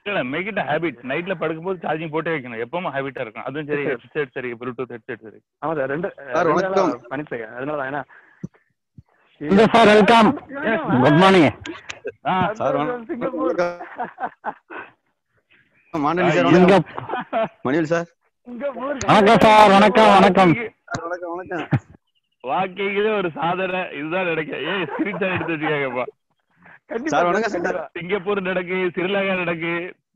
இல்ல make it habit நைட்ல படுக்கும்போது சார்ஜிங் போட்டே வைக்கணும் எப்பவும் ஹேபிட்டா இருக்கும் அதுவும் சரி ஹெட்செட் சரி ப்ளூடூத் ஹெட்செட் சரி ஆமா சார் ரெண்டு சார், ரெண்டு வணக்கம். நாளா பண்ணிட்டு இருக்கேன் அதனால ஏன்னா இந்த சார் வெல்கம் குட் மார்னிங் ஆ சார் வணக்கம். சிங்கப்பூர் மாண்டனி சார் இங்க வணக்கம் மணிவேல் சார் சிங்கப்பூர் வணக்கம் சார் வணக்கம் வணக்கம் வணக்கம் வணக்கம் வாக்கிங்ல ஒரு சாதனை இதுதான் நடக்க ஏய் ஸ்கிரீன்ஷாட் எடுத்து வச்சுக்காங்கப்பா கண்டிப்பா சார், வணக்கம் சார். கண்டிப்பா. சிங்கப்பூர் நடக்கு ஸ்ரீலங்கா நடக்கு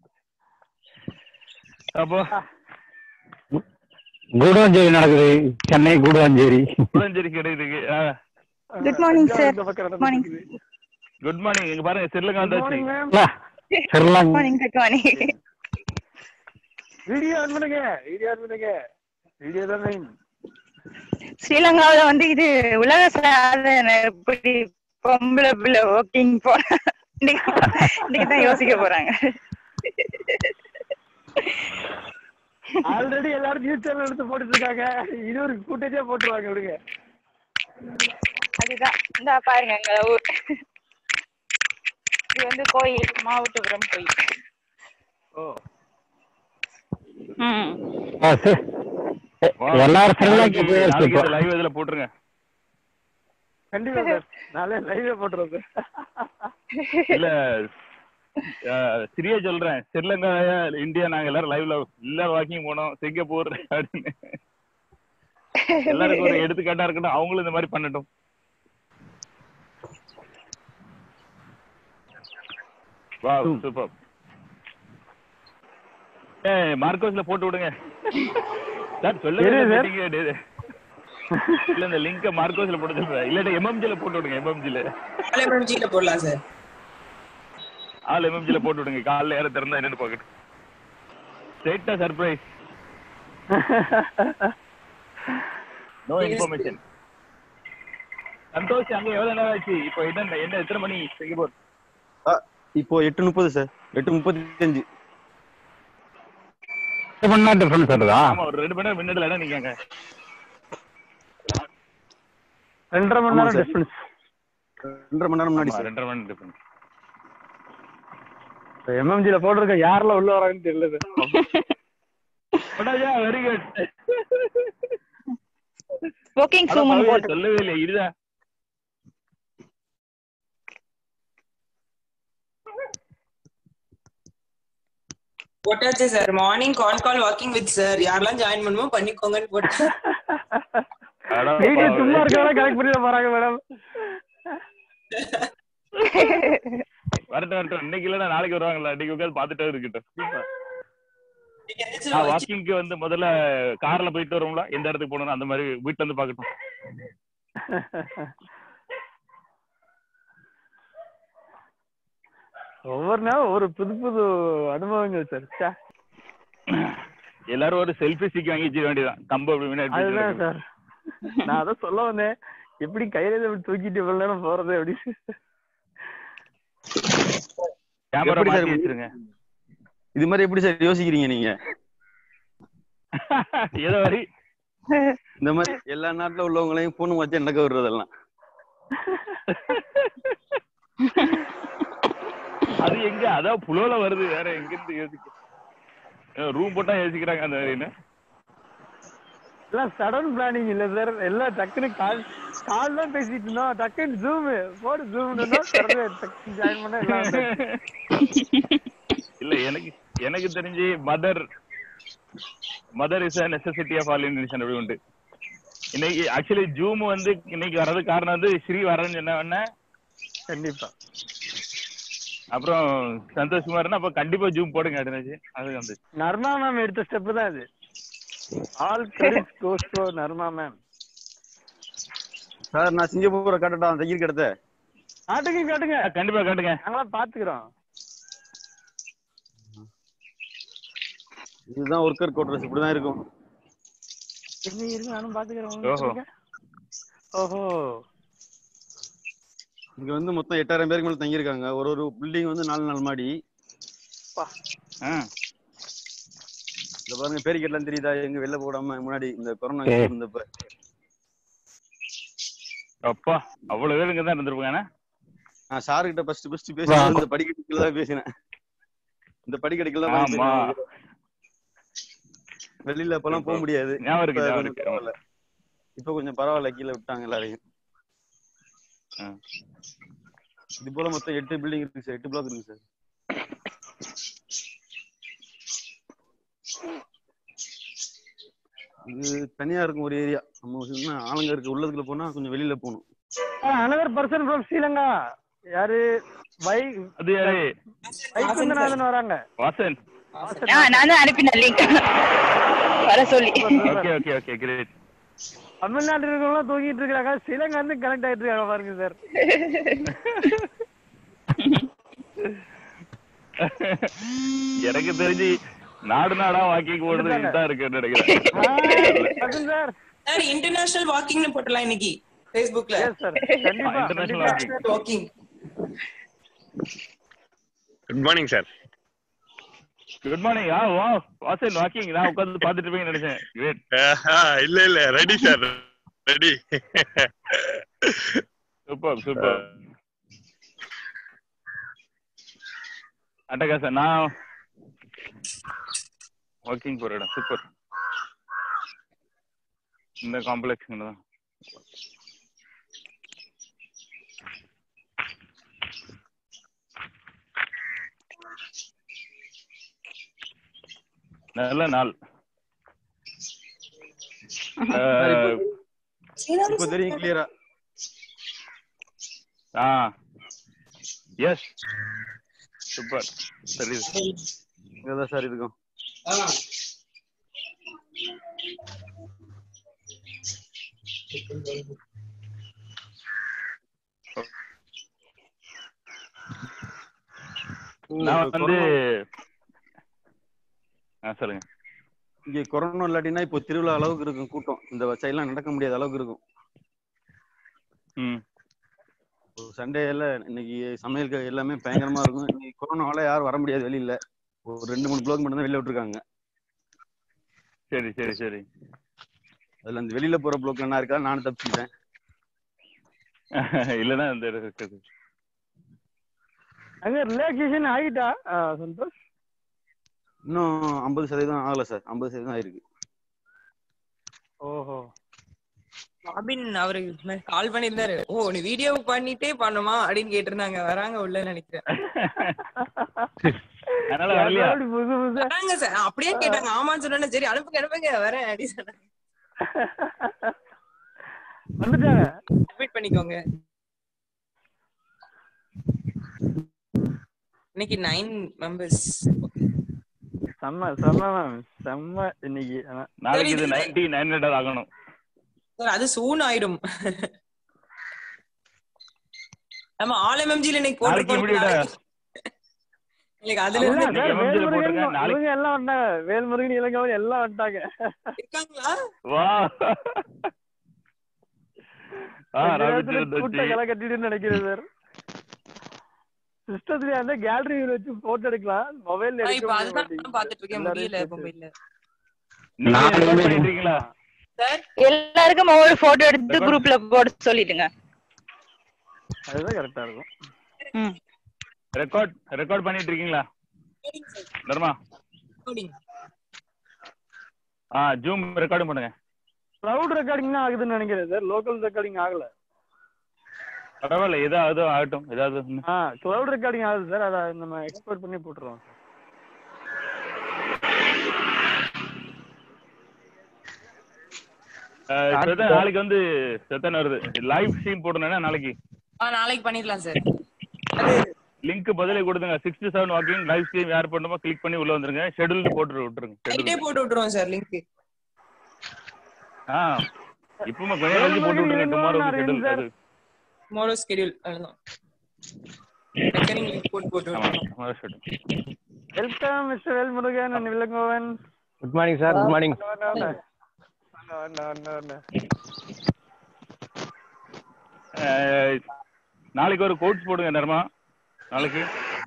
அப்போ கூடுவாஞ்சேரி நடக்குது சென்னை கூடுவாஞ்சேரி புதஞ்சேரி கிடைக்குது Good morning, sir. இந்த பக்கம் Good morning. நடந்துக்குது. குட் மார்னிங் இங்க பாருங்க ஸ்ரீலங்கா Good வந்தாச்சு morning, ma'am. Sri Lanka morning good morning video on பண்ணுங்க வீடியோ ஆன் பண்ணுங்க வீடியோ தான் மெயின் ஸ்ரீலங்காவுல வந்து இது உலக சாதனை எப்படி பொம்பளை பிள்ளை வாக்கிங் போன இன்னைக்கு இன்னைக்கு தான் யோசிக்க போறாங்க ஆல்ரெடி எல்லாரும் நியூஸ் சேனல் எடுத்து போட்டுட்டு இருக்காங்க இது ஒரு கூட்டத்தே போட்டுருவாங்க விடுங்க அதுதான் இந்த பாருங்க எங்க ஊர் இது வந்து கோயில் மாவட்டபுரம் கோயில் ஓ ம் எல்லாரும் ஸ்ரீலங்கா போயாச்சு இப்போ லைவ் இதுல போட்டுருங்க கண்டிப்பா சார் நாளே லைவே போட்டுருவோம் சார் இல்ல அஹ், சரியா சொல்றேன் ஸ்ரீலங்கா இந்தியா நாங்க எல்லாரும் லைவ்ல எல்லாரும் வாக்கிங் போனோம் சிங்கப்பூர் அப்படின்னு எல்லாருக்கும் ஒரு எடுத்துக்காட்டா இருக்கட்டும் அவங்களும் இந்த மாதிரி பண்ணட்டும் வா சூப்பர் ஏய் மார்க்கோஸ்ல போட்டு விடுங்க சார் சொல்லவே எது இல்லை sir? meeting டே. இல்ல இந்த லிங்க மார்க்கோஸ்ல போட்டு சொல்றேன் இல்லாட்டி எம்எம்ஜில போட்டு விடுங்க எம்எம்ஜில எம்ஜில போடலாம் சார் ஆள் எம்எம்ஜில போட்டு விடுங்க காலைல யாரும் திறந்தா என்னன்னு பாக்கட்டும் ஸ்ட்ரெயிட்டா சர்ப்ரைஸ் நோ இன்ஃபர்மேஷன் சந்தோஷ் அங்க எவ்வளவு நேரம் ஆச்சு இப்போ என்ன என்ன எத்தனை மணி சிங்கப்பூர் ஆ, இப்போ எட்டு முப்பது சார் எட்டு முப்பத்தி அஞ்சு எட்டு மணி நேரம் டிஃபரன்ஸ் வருதா ஆமா ஒரு ரெண்டு மணி நேரம் முன்னாடி என்ன நீங்க ரெண்டரை மணி ஆமா நேரம் சார். டிஃபரன்ஸ் ரெண்டரை மணி நேரம் முன்னாடி ஆமா, சார் ரெண்டரை மணி டிஃபரன்ஸ் எம்எம்ஜில போட்டிருக்க யாரெல்லாம் உள்ள வராங்கன்னு தெரியல சார் வெரி குட் வாக்கிங் சூமன் போட்டு சொல்லவே இல்லை இதுதான் போட்டாச்சு sir morning call call walking with sir யாரெல்லாம் ஜாயின் பண்ணுமோ பண்ணிக்கோங்கன்னு போட்டு அட வீடியோ பாவி. சும்மா இருக்கவங்க கனெக்ட் பண்ணி போறாங்க மேடம் வரட்டும் வரட்டும் இன்னைக்கு இல்லைன்னா நாளைக்கு வருவாங்களா இன்னைக்கு உட்காந்து பார்த்துட்டே இருக்கட்டும் நீங்க எதாச்சும் நான் வச்சு- வாக்கிங்க்கு வந்து முதல்ல கார்ல போயிட்டு வருவோம்ல எந்த இடத்துக்கு போகணும் அந்த மாதிரி வீட்டுல இருந்து பார்க்கட்டும் ஒவ்வொரு நாளும் ஒரு புது புது அனுபவங்கள் சார் ச்சே, எல்லாரும் ஒரு செல்ஃபி ஸ்டிக் வாங்கி வச்சுக்க வேண்டியதான் கம்பு அப்படி முன்னாடி அதுதான் வச்சுட்டு சார் நான் அதான் சொல்ல வந்தேன் எப்படி கையில இருந்து இப்படி தூக்கிட்டு இவ்வளவு நேரம் போறது அப்படின்னு கேமரா எப்படி சார் மாட்டி வச்சிருங்க இது மாதிரி எப்படி சார் யோசிக்கிறீங்க நீங்க ஏதோ வரி இந்த மாதிரி எல்லா நாட்டுல உள்ளவங்களையும் போன் வச்சு நடக்க விடுறதெல்லாம் அது எங்க அதான் புலோல வருது வேற எங்க இருந்து யோசிக்க ரூம் போட்டா யோசிக்கிறாங்க அந்த மாதிரி என்ன எல்லாம் சடன் பிளானிங் இல்ல சார் எல்லாம் டக்குன்னு கால் கால் தான் பேசிட்டு இருந்தோம் டக்குன்னு ஜூம் போடு ஜூம் ஜாயின் பண்ண எல்லாம் வந்தாச்சு. இல்ல எனக்கு எனக்கு தெரிஞ்சு mother mother is a necessity of all Indian அப்படி உண்டு இன்னைக்கு ஆக்சுவலி ஜூம் வந்து இன்னைக்கு வர்றது காரணம் வந்து ஸ்ரீ வரேன்னு சொன்ன உடனே கண்டிப்பா அப்புறம் சந்தோஷ் குமார்னா அப்ப கண்டிப்பா ஜூம் போடுங்க அப்படின்னு அது வந்து நர்மா மேம் எடுத்த ஸ்டெப் தான் அது all credit goes to Narma ma'am sir நான் சிங்கப்பூரை காட்டட்டா தையல் கிடத்த காட்டுங்க காட்டுங்க கண்டிப்பா காட்டுங்க நாங்களாம் பாத்துக்கிறோம் இதுதான் ஒர்க்கர் கோட்ரஸ் இப்படிதான் இருக்கும் இருங்க இருங்க நானும் பாத்துக்கிறேன் ஓஹோ. உங்களுக்கு. ஓஹோ இங்க வந்து மொத்தம் எட்டாயிரம் பேருக்கு மேல தங்கியிருக்காங்க ஒரு ஒரு பில்டிங் வந்து நாலு நாலு மாடி ஆ. இந்த பாருங்க பேரிக்கெட்லாம் தெரியுதா எங்க வெளில போடாம முன்னாடி இந்த கொரோனா சரி. இருந்தப்ப அப்பா அவ்வளவு பேர் இங்க தான் இருந்திருப்பாங்க நான் சார் கிட்ட ஃபர்ஸ்ட் ஃபர்ஸ்ட் பேசி இந்த படிக்கட்டுக்குள்ள தான் பேசினேன் இந்த படிக்கடிக்கெல்லாம் ஆமா வாங்கி வெளியில அப்பெல்லாம் போக முடியாது ஞாபகம் இருக்கு இப்ப ஞாபகம் கொஞ்சம் இருக்கு பரவாயில்ல இப்ப கொஞ்சம் பரவாயில்ல கீழே விட்டாங்க எல்லாரையும் ஆ. இது போல மொத்தம் எட்டு பில்டிங் இருக்கு சார் எட்டு பிளாக் இருக்கு சார் இது தனியா இருக்கும் ஒரு ஏரியா நம்ம என்ன ஆளுங்க இருக்க உள்ளதுக்குள்ள போனா கொஞ்சம் வெளியில போகணும் அனதர் பர்சன் ஃப்ரம் ஸ்ரீலங்கா யாரு வை அது யாரு வைகுந்தநாதன் வராங்க வாசன் ஆ நான் தான் அனுப்பினேன் லிங்க் வர சொல்லி ஓகே ஓகே ஓகே கிரேட் தமிழ்நாட்டில் இருக்கவங்க தூங்கிட்டு இருக்காங்க ஸ்ரீலங்கா இருந்து கனெக்ட் ஆயிட்டு இருக்காங்க பாருங்க சார் எனக்கு தெரிஞ்சு நாடு நாடா வாக்கிங் போடுறது இதுதான் இருக்குன்னு நினைக்கிறேன் சார் சார் இன்டர்நேஷனல் வாக்கிங்னு போட்டலாம் இன்னைக்கு Facebookல எஸ் சார் கண்டிப்பா இன்டர்நேஷனல் கண்டிப்பா walking walking good morning sir good morning ஆ வா வாசன் வாக்கிங் நான் உட்கார்ந்து பாத்துட்டு இருப்பீங்கன்னு நினைச்சேன் கிரேட் இல்ல இல்ல ready sir ready super super அட்டகாசன் நான் வாக்கிங் போற இடம் சூப்பர் இந்த காம்ப்ளெக்ஸ் தான் நல்ல நாள் அஹ், இப்ப தெரியும் கிளியரா ஆ எஸ் சூப்பர் சரி இங்கதான் சார் இருக்கும் நான் வந்து ஆ சொல்லுங்க இங்க கொரோனா இல்லாட்டினா இப்போ திருவிழா அளவுக்கு இருக்கும் கூட்டம் இந்த சைட்லாம் நடக்க முடியாத அளவுக்கு இருக்கும் ம் சண்டே எல்லாம் இன்னைக்கு சமையல் எல்லாமே பயங்கரமா இருக்கும் இன்னைக்கு கொரோனாவால யாரும் வர முடியாது வெளியில ஒரு ரெண்டு மூணு பிளாக் மட்டும் தான் வெளியில விட்டுருக்காங்க சரி சரி சரி அதுல அந்த வெளியில போற பிளாக்ல என்ன இருக்கா நானும் தப்பிச்சிட்டேன் இல்லைன்னா இந்த இடம் இருக்குது அங்க ரிலாக்ஸேஷன் ஆகிட்டா ஆ, சந்தோஷ் இன்னும் ஐம்பது சதவீதம் ஆகல சார் ஐம்பது சதவீதம் ஆயிருக்கு ஓஹோ ராபின் அவரு கால் பண்ணிருந்தாரு ஓ நீ வீடியோ பண்ணிட்டே பண்ணுமா அப்படின்னு கேட்டிருந்தாங்க வராங்க உள்ள நினைக்கிறேன் அதனால வரலையா அப்படி புதுசு புதுசா வராங்க சார் அப்படியே கேட்டாங்க ஆமான்னு சொன்னேன் சரி அனுப்புங்க அனுப்புங்க வரேன் அப்படின்னு சொன்னாங்க வந்துட்டாங்க அட்மிட் பண்ணிக்கோங்க இன்னைக்கு நைன் மெம்பர்ஸ் செம்ம செம்ம மேம் செம்ம இன்னைக்கு ஆனா நாளைக்கு இது நைன்டி நைன் ஹண்ட்ரட் ஆகணும் சார் அது சூன் ஆயிடும் நம்ம ஆல் எம்எம்ஜில இன்னைக்கு நாளைக்கு போட்டிருக்கோம் முடியுதா? நாளைக்கு- இன்னைக்கு அதுல இல்ல, இருந்து இன்னைக்கு சார், MMG ல வேல்முருகன் போட்டிருக்கேன், நாளைக்கு- இவங்க எல்லாம் வந்தாங்க வேல்முருகன் இளங்கவன் எல்லாம் வந்துட்டாங்க இருக்காங்களா வா ஆ கொஞ்ச ராபிட் நேரத்துல வந்துச்சு கூட்ட களை கட்டிடுன்னு நினைக்கிறேன் சார் சிஸ்டத்துல அந்த கேலரி வச்சு போட்டோ எடுக்கலாம் மொபைல்ல நான் எடுக்க இப்ப முடிய அதுதான் மாட்டேங்குது. நானும் பாத்துட்டு இருக்கேன் எல்லாரையும் முடியல போட்டு. மொபைல்ல நீங்க நான் record வந்து- பண்ணிட்டு இருக்கீங்களா சார் எல்லாருக்கும் ஒவ்வொரு போட்டோ எடுத்து குரூப்ல போட சொல்லிடுங்க அதுதான் கரெக்டா இருக்கும் ம் ரெக்கார்ட் ரெக்கார்ட் பண்ணிட்டு இருக்கீங்களா தர்மா Recording. ஆ ஜூம் ரெக்கார்டும் பண்ணுங்க கிளவுட் ரெக்கார்டிங் தான் ஆகுதுன்னு நினைக்கிறேன் சார் லோக்கல் ரெக்கார்டிங் ஆகல பரவாயில்ல ஏதாவது ஆகட்டும் ஏதாவது ஒண்ணு. ஆ கிளவுட் ரெக்கார்டிங் ஆகுது சார் அதை நம்ம எக்ஸ்போர்ட் பண்ணி போட்டுருவோம் அஹ், ஸ்வேதா, நாளைக்கு வந்து செத்தன் வருது லைவ் ஸ்ட்ரீம் போடணும்னா நாளைக்கு ஆ நாளைக்கு பண்ணிடலாம் சார் லிங்க் பதிலே கொடுத்துங்க six to seven walking live stream யார் பண்ணுமோ கிளிக் பண்ணி உள்ள வந்துருங்க ஷெட்யூல் போட்டு விட்டுருங்க நைட்டே schedule. போட்டு விட்டுருவோம் சார் லிங்க் ஆ இப்பமா கொஞ்ச நேரம் கழிச்சு போட்டு விட்டுருங்க டுமாரோ ஷெட்யூல் அது டுமாரோ ஸ்கெடியூல் அதுதான் ரெக்கரிங் லிங்க் போட்டு போட்டு ஆமா விட்டுருவோம் tomorrow schedule. Welcome mister Velmurugan and Vilangovan good morning sir good morning வாங்க, வாங்க. வாங்க, வாங்க, வாங்க, வாங்க. அஹ், நாளைக்கு ஒரு கோட்ஸ் போடுங்க நர்மா நாளைக்கு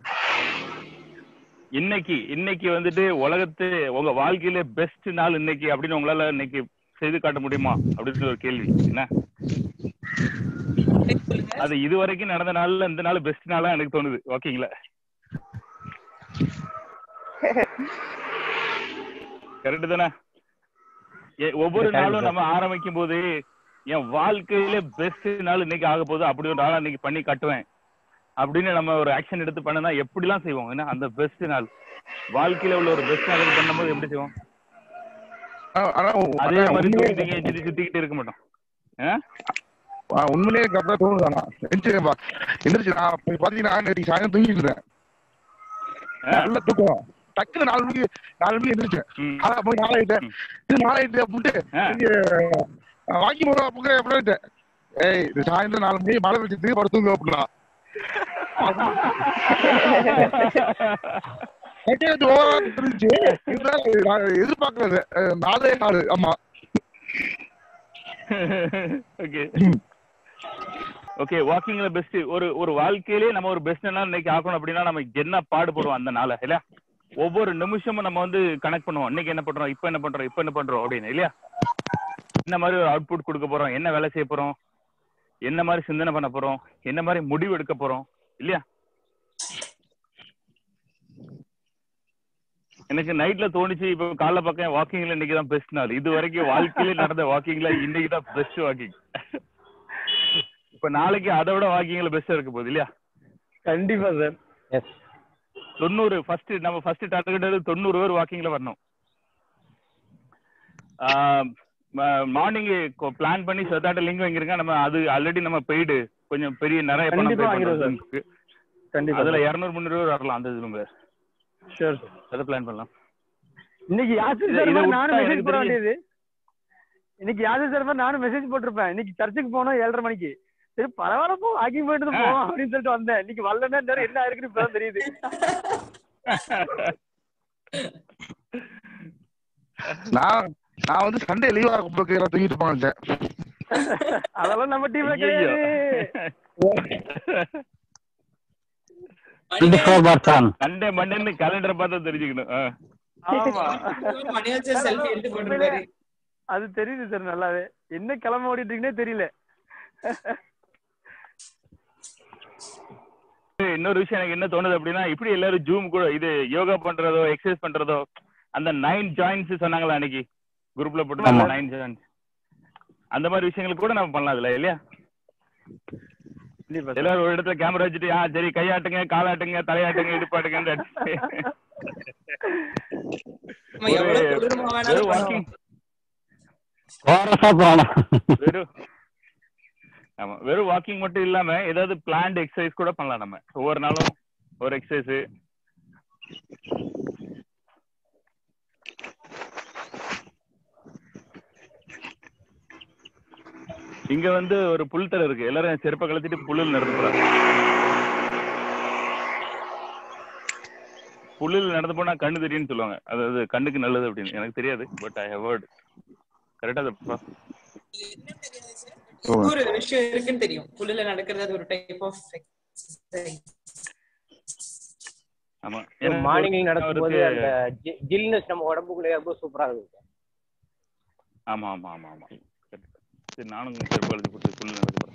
இன்னைக்கு இன்னைக்கு வந்துட்டு உலகத்து உங்க வாழ்க்கையில பெஸ்ட் நாள் இன்னைக்கு அப்படின்னு உங்களால இன்னைக்கு செய்து காட்ட முடியுமா அப்படின்னு ஒரு கேள்வி என்ன சொல்லுங்க அது இது வரைக்கும் நடந்த நாள்ல இந்த நாள் பெஸ்ட் நாளா எனக்கு தோணுது ஓகேங்களா கரெக்ட் தானே ஏ- ஒவ்வொரு Correct, நாளும் sir. நம்ம ஆரம்பிக்கும் போது என் வாழ்க்கையில பெஸ்ட் நாள் இன்னைக்கு ஆக போகுது அப்படி ஒரு நாள் இன்னைக்கு பண்ணி கட்டுவேன் அப்படின்னு நம்ம ஒரு ஆக்ஷன் எடுத்து பண்ணனா எப்படிலாம் செய்வோம் ஏன்னா அந்த பெஸ்ட் நாள் வாழ்க்கையில உள்ள ஒரு பெஸ்ட் நாள் பண்ணும்போது எப்படி செய்வோம் ஆ- ஆனா அதே ஆனா மாதிரி உண்மையிலே தூக்கிட்டு எஞ்சி சுத்திக்கிட்டு இருக்க மாட்டோம் ஆ? ஆ, உண்மையிலேயே எனக்கு அப்படிதான் தோணுது ஆனா எந்திரிச்சுப்பா எந்திரிச்சு நான் இப்ப பாத்தீங்கன்னா நேற்று சாயந்தரம் தூங்கிட்டு இருந்தேன் நல்ல தூக்கம் டக்குனு நாலு மணிக்கு நாலு மணிக்கு எந்திரிச்சேன் ம். ஆனா போய் நாலாயிட்டு இது நாலாயிட்டு அப்படின்ட்டு ஆ. வாங்கி போடுறோம் அப்படிங்கிற அப்படின்ட்டு ஏய் இது சாயந்தரம் நாலு மணிக்கு மழை வச்சுட்டு படுத்துங்க அப்படின்னா எனக்கு அது ஓவரா தெரிஞ்சு இருந்தாலும் நான் எதிர்பார்க்கறது அஹ், நாலே நாலு ஆமா ஓகே ஓகே வாக்கிங்ல பெஸ்ட் ஒரு ஒரு வாழ்க்கையிலேயே நம்ம ஒரு பெஸ்ட் நாள் இன்னைக்கு ஆக்கணும் அப்படின்னா நம்ம என்ன பாடுபடுவோம் அந்த நாளை இல்ல ஒவ்வொரு நிமிஷமும் நம்ம வந்து கனெக்ட் பண்ணுவோம் இன்னைக்கு என்ன பண்றோம் இப்போ என்ன பண்றோம் இப்போ என்ன பண்றோம் அப்படின்னு இல்லையா என்ன மாதிரி ஒரு அவுட்புட் கொடுக்க போறோம் என்ன வேலை செய்ய போறோம் என்ன மாதிரி சிந்தனை பண்ண போறோம் என்ன மாதிரி முடிவு எடுக்க போறோம் இல்லையா எனக்கு நைட்ல தோணுச்சு இப்ப காலைல பக்கம் வாக்கிங்ல இன்னைக்கு தான் பெஸ்ட் நாள் இது வரைக்கும் வாழ்க்கையில நடந்த வாக்கிங்ல இன்னைக்கு தான் பெஸ்ட் வாக்கிங் இப்ப நாளைக்கு அதை விட வாக்கிங்ல பெஸ்டா இருக்க போகுது இல்லையா கண்டிப்பா சார் எஸ் தொண்ணூறு ஃபர்ஸ்ட் நம்ம ஃபர்ஸ்ட் டார்கெட் தொண்ணூறு பேர் வாக்கிங்ல வரணும் மார்னிங் பிளான் பண்ணி சொத்தாட்ட லிங்க் வாங்கிருக்கேன் நம்ம அது ஆல்ரெடி நம்ம பெய்டு கொஞ்சம் பெரிய நிறைய பணம் கண்டிப்பா pay வாங்கிடுவோம் பண்றோம் சார். Zoom-க்கு. கண்டிப்பா அதுல இருநூறு முந்நூறு பேர் வரலாம் அந்த ஜூம்ல ஷூர் அதை பிளான் பண்ணலாம் இன்னைக்கு யாசிர் இதை- சார் இதை மாதிரி விட்டா நானும் எனக்கு மெசேஜ் போட தெரியும். வேண்டியது இன்னைக்கு யாசிர் சார் மாதிரி நானும் மெசேஜ் போட்டிருப்பேன் இன்னைக்கு சர்ச்சுக்கு போனோம் ஏழரை மணிக்கு சரி பரவாயில்ல போ வாக்கிங் போயிட்டு ஆ. போவோம் அப்படின்னு சொல்லிட்டு வந்தேன் இன்னைக்கு வரலன்னா நேரம் என்ன ஆயிருக்குன்னு இப்பதான் தெரியுது நான் நான் வந்து சண்டே லீவா போக்கு எல்லாம் தூங்கிட்டு போனேன் அதெல்லாம் நம்ம டீம்ல ஐயையோ. கிடையாது twenty four four seven Sunday மண்டேன்னு கேலண்டரை பார்த்தா தெரிஞ்சுக்கணும் ஆ. ஆமா மணி வச்சு செல்ஃபி எடுத்து போட்டுருக்காரு அது தெரியுது சார் நல்லாவே என்ன கிளம்ப ஓடிட்டு இருக்குன்னே தெரியல இன்னொரு விஷயம் எனக்கு என்ன தோணுது அப்படின்னா இப்படி எல்லாரும் ஜூம் கூட இது யோகா பண்றதோ எக்ஸசைஸ் பண்றதோ அந்த நைன் ஜாயின்ஸ் சொன்னாங்களா அன்னைக்கு குரூப்ல போட்டு ஆமா. நைன் ஜாயின்ஸ் அந்த மாதிரி விஷயங்களுக்கு கூட நம்ம பண்ணலாம் அதுல இல்லையா கண்டிப்பா எல்லாரும் ஒரு இடத்துல கேமரா வச்சுட்டு ஆ சரி கையாட்டுங்க காலாட்டுங்க தலையாட்டுங்க இடுப்பாட்டுங்க நம்ம எவ்வளவு கொடூரமா வேணாலும் வாக்கிங் கோரஸா போகணும் வெறும் ஆமா வெறும் வாக்கிங் மட்டும் இல்லாம ஏதாவது பிளான்ட் எக்ஸசைஸ் கூட பண்ணலாம் நம்ம ஒவ்வொரு நாளும் ஒரு எக்ஸசைஸ் இங்க வந்து ஒரு புல்தரை இருக்கு எல்லாரும் செருப்பை கழட்டிட்டு புல்லில் நடந்து போறாங்க புல்லில் நடந்து போனா கண்ணு தெரியும்னு சொல்லுவாங்க அதாவது கண்ணுக்கு நல்லது அப்படின்னு எனக்கு தெரியாது பட் ஐ ஹவ் ஹர்ட் கரெக்டா தப்பா ஒரு விஷயம் இருக்குன்னு தெரியும் புல்லுல நடக்கிறது அது ஒரு டைப் ஆஃப் ஆமா மார்னிங் நடக்கும்போது அவருக்கு- அந்த ஜில்னஸ் நம்ம உடம்புக்குள்ளே ரொம்ப சூப்பரா இருக்கும் ஆமா ஆமா ஆமா ஆமா சரி நானும் செருப்பு எழுதி போட்டு புல்லு நடந்து போறேன்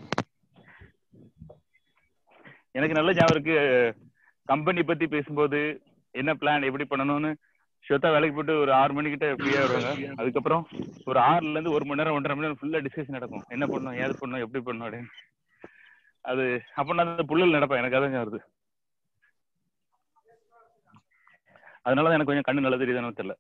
எனக்கு நல்ல ஞாபகம் இருக்கு கம்பெனி பத்தி பேசும்போது என்ன பிளான் எப்படி பண்ணணும்னு ஸ்வேதா வேலைக்கு போட்டு ஒரு ஆறு மணிக்கிட்ட ஃப்ரீயா வருவாங்க அதுக்கப்புறம் ஒரு ஆறுல இருந்து ஒரு மணி நேரம் ஒன்றரை மணி நேரம் ஃபுல்லா டிஸ்கஷன் நடக்கும் என்ன பண்ணணும் ஏது பண்ணணும் எப்படி பண்ணணும் அப்படின்னு அது அப்ப நான் அந்த புல்லல் நடப்பேன் எனக்கு அதான் ஞாபகம் வருது அதனாலதான் எனக்கு கொஞ்சம் கண்ணு நல்லா தெரியுதானு தெரியல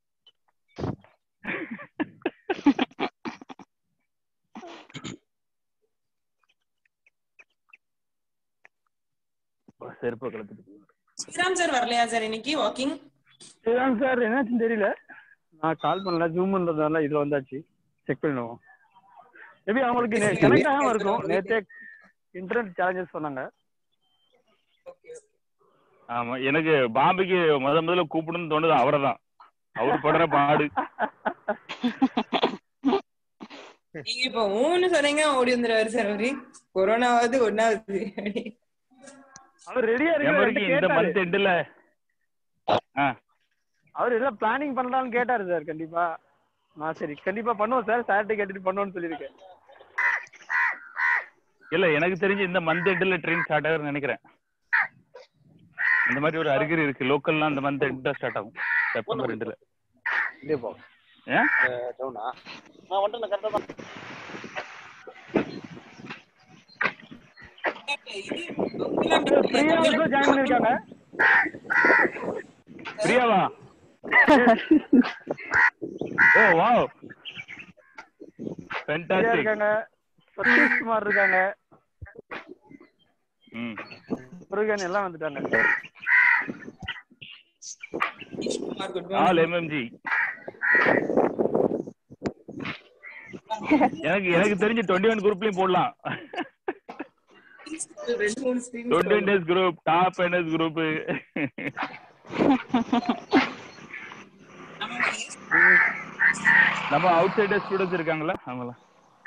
செருப்பை கலத்துட்டு ஸ்ரீராம் சார் வரலையா சார் இன்னைக்கு வாக்கிங் இதுதான் சார் என்னாச்சுன்னு தெரியல நான் கால் பண்ணல ஜூம்ன்றதுனால இதுல வந்தாச்சு செக் பண்ணிடுவோம் மேபி அவங்களுக்கு சரி, கனெக்ட் சரி. ஆகாம இருக்கும் நேத்தே இன்டர்நெட் சேலஞ்சஸ் சொன்னாங்க ஆமா எனக்கு பாம்பிக்கு முத முதல்ல கூப்பிடணும்னு தோணுது அவரை தான் அவர் படுற பாடு நீங்க இப்ப ஊன்னு சொன்னீங்க ஓடி வந்துருவாரு சார் அவரு கொரோனாவது ஒன்னாவது அவர் ரெடியா எமருக்கு இந்த இருக்கு மந்த் எண்டுல அவர் எல்லாம் பிளானிங் பண்ணலாம்னு கேட்டாரு சார் கண்டிப்பா நான் சரி கண்டிப்பா பண்ணுவோம் சார் சார்ட்டை கேட்டுட்டு பண்ணுவோம்னு சொல்லியிருக்கேன் இல்ல எனக்கு தெரிஞ்சு இந்த மந்த் எண்டுல ட்ரெயின் ஸ்டார்ட் ஆகுதுன்னு நினைக்கிறேன் இந்த மாதிரி ஒரு அறிகுறி இருக்கு லோக்கல்லாம் அந்த மந்த் ரெண்டு ஸ்டார்ட் ஆகும் செப்டம்பர் ரெண்டுல இப்படியே போ ஏன் டவுனா நான் வந்துட்டு கரெக்டா தான் பிரியா also join பண்ணிருக்காங்க பிரியாவா ஓ வாவ் பிரியா ஃபேண்டாஸ்டிக் இருக்காங்க சதீஷ் குமார் இருக்காங்க ம் முருகன் எல்லாம் வந்துட்டாங்க ஆல் எம்எம்ஜி எனக்கு எனக்கு தெரிஞ்சு டுவெண்ட்டி ஒன் குரூப்லயும் போடலாம் ரெண்டு மூணு screen twenty one days group top NS group நம்ம அவுட் சைடர் ஸ்டூடெண்ட்ஸ் இருக்காங்களா அவங்களாம்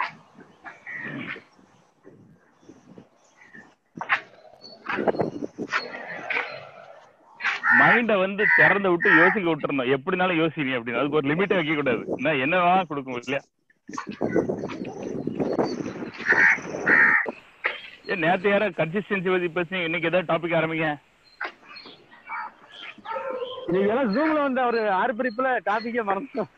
மைண்ட வந்து திறந்து விட்டு யோசிக்க விட்டுறணும் எப்படினாலும் யோசிங்க அப்படின்னு அதுக்கு ஒரு லிமிட்டே வைக்க கூடாது என்ன என்னவா கொடுக்கும் இல்லையா ஏன் நேத்து யார கன்சிஸ்டன்சி பத்தி பேசுனீங்க இன்னைக்கு ஏதாவது டாபிக் ஆரம்பிங்க நீங்க எல்லாம் ஜூம்ல வந்த ஒரு ஆர்ப்பரிப்புல டாபிக்கே மறந்துட்டோம்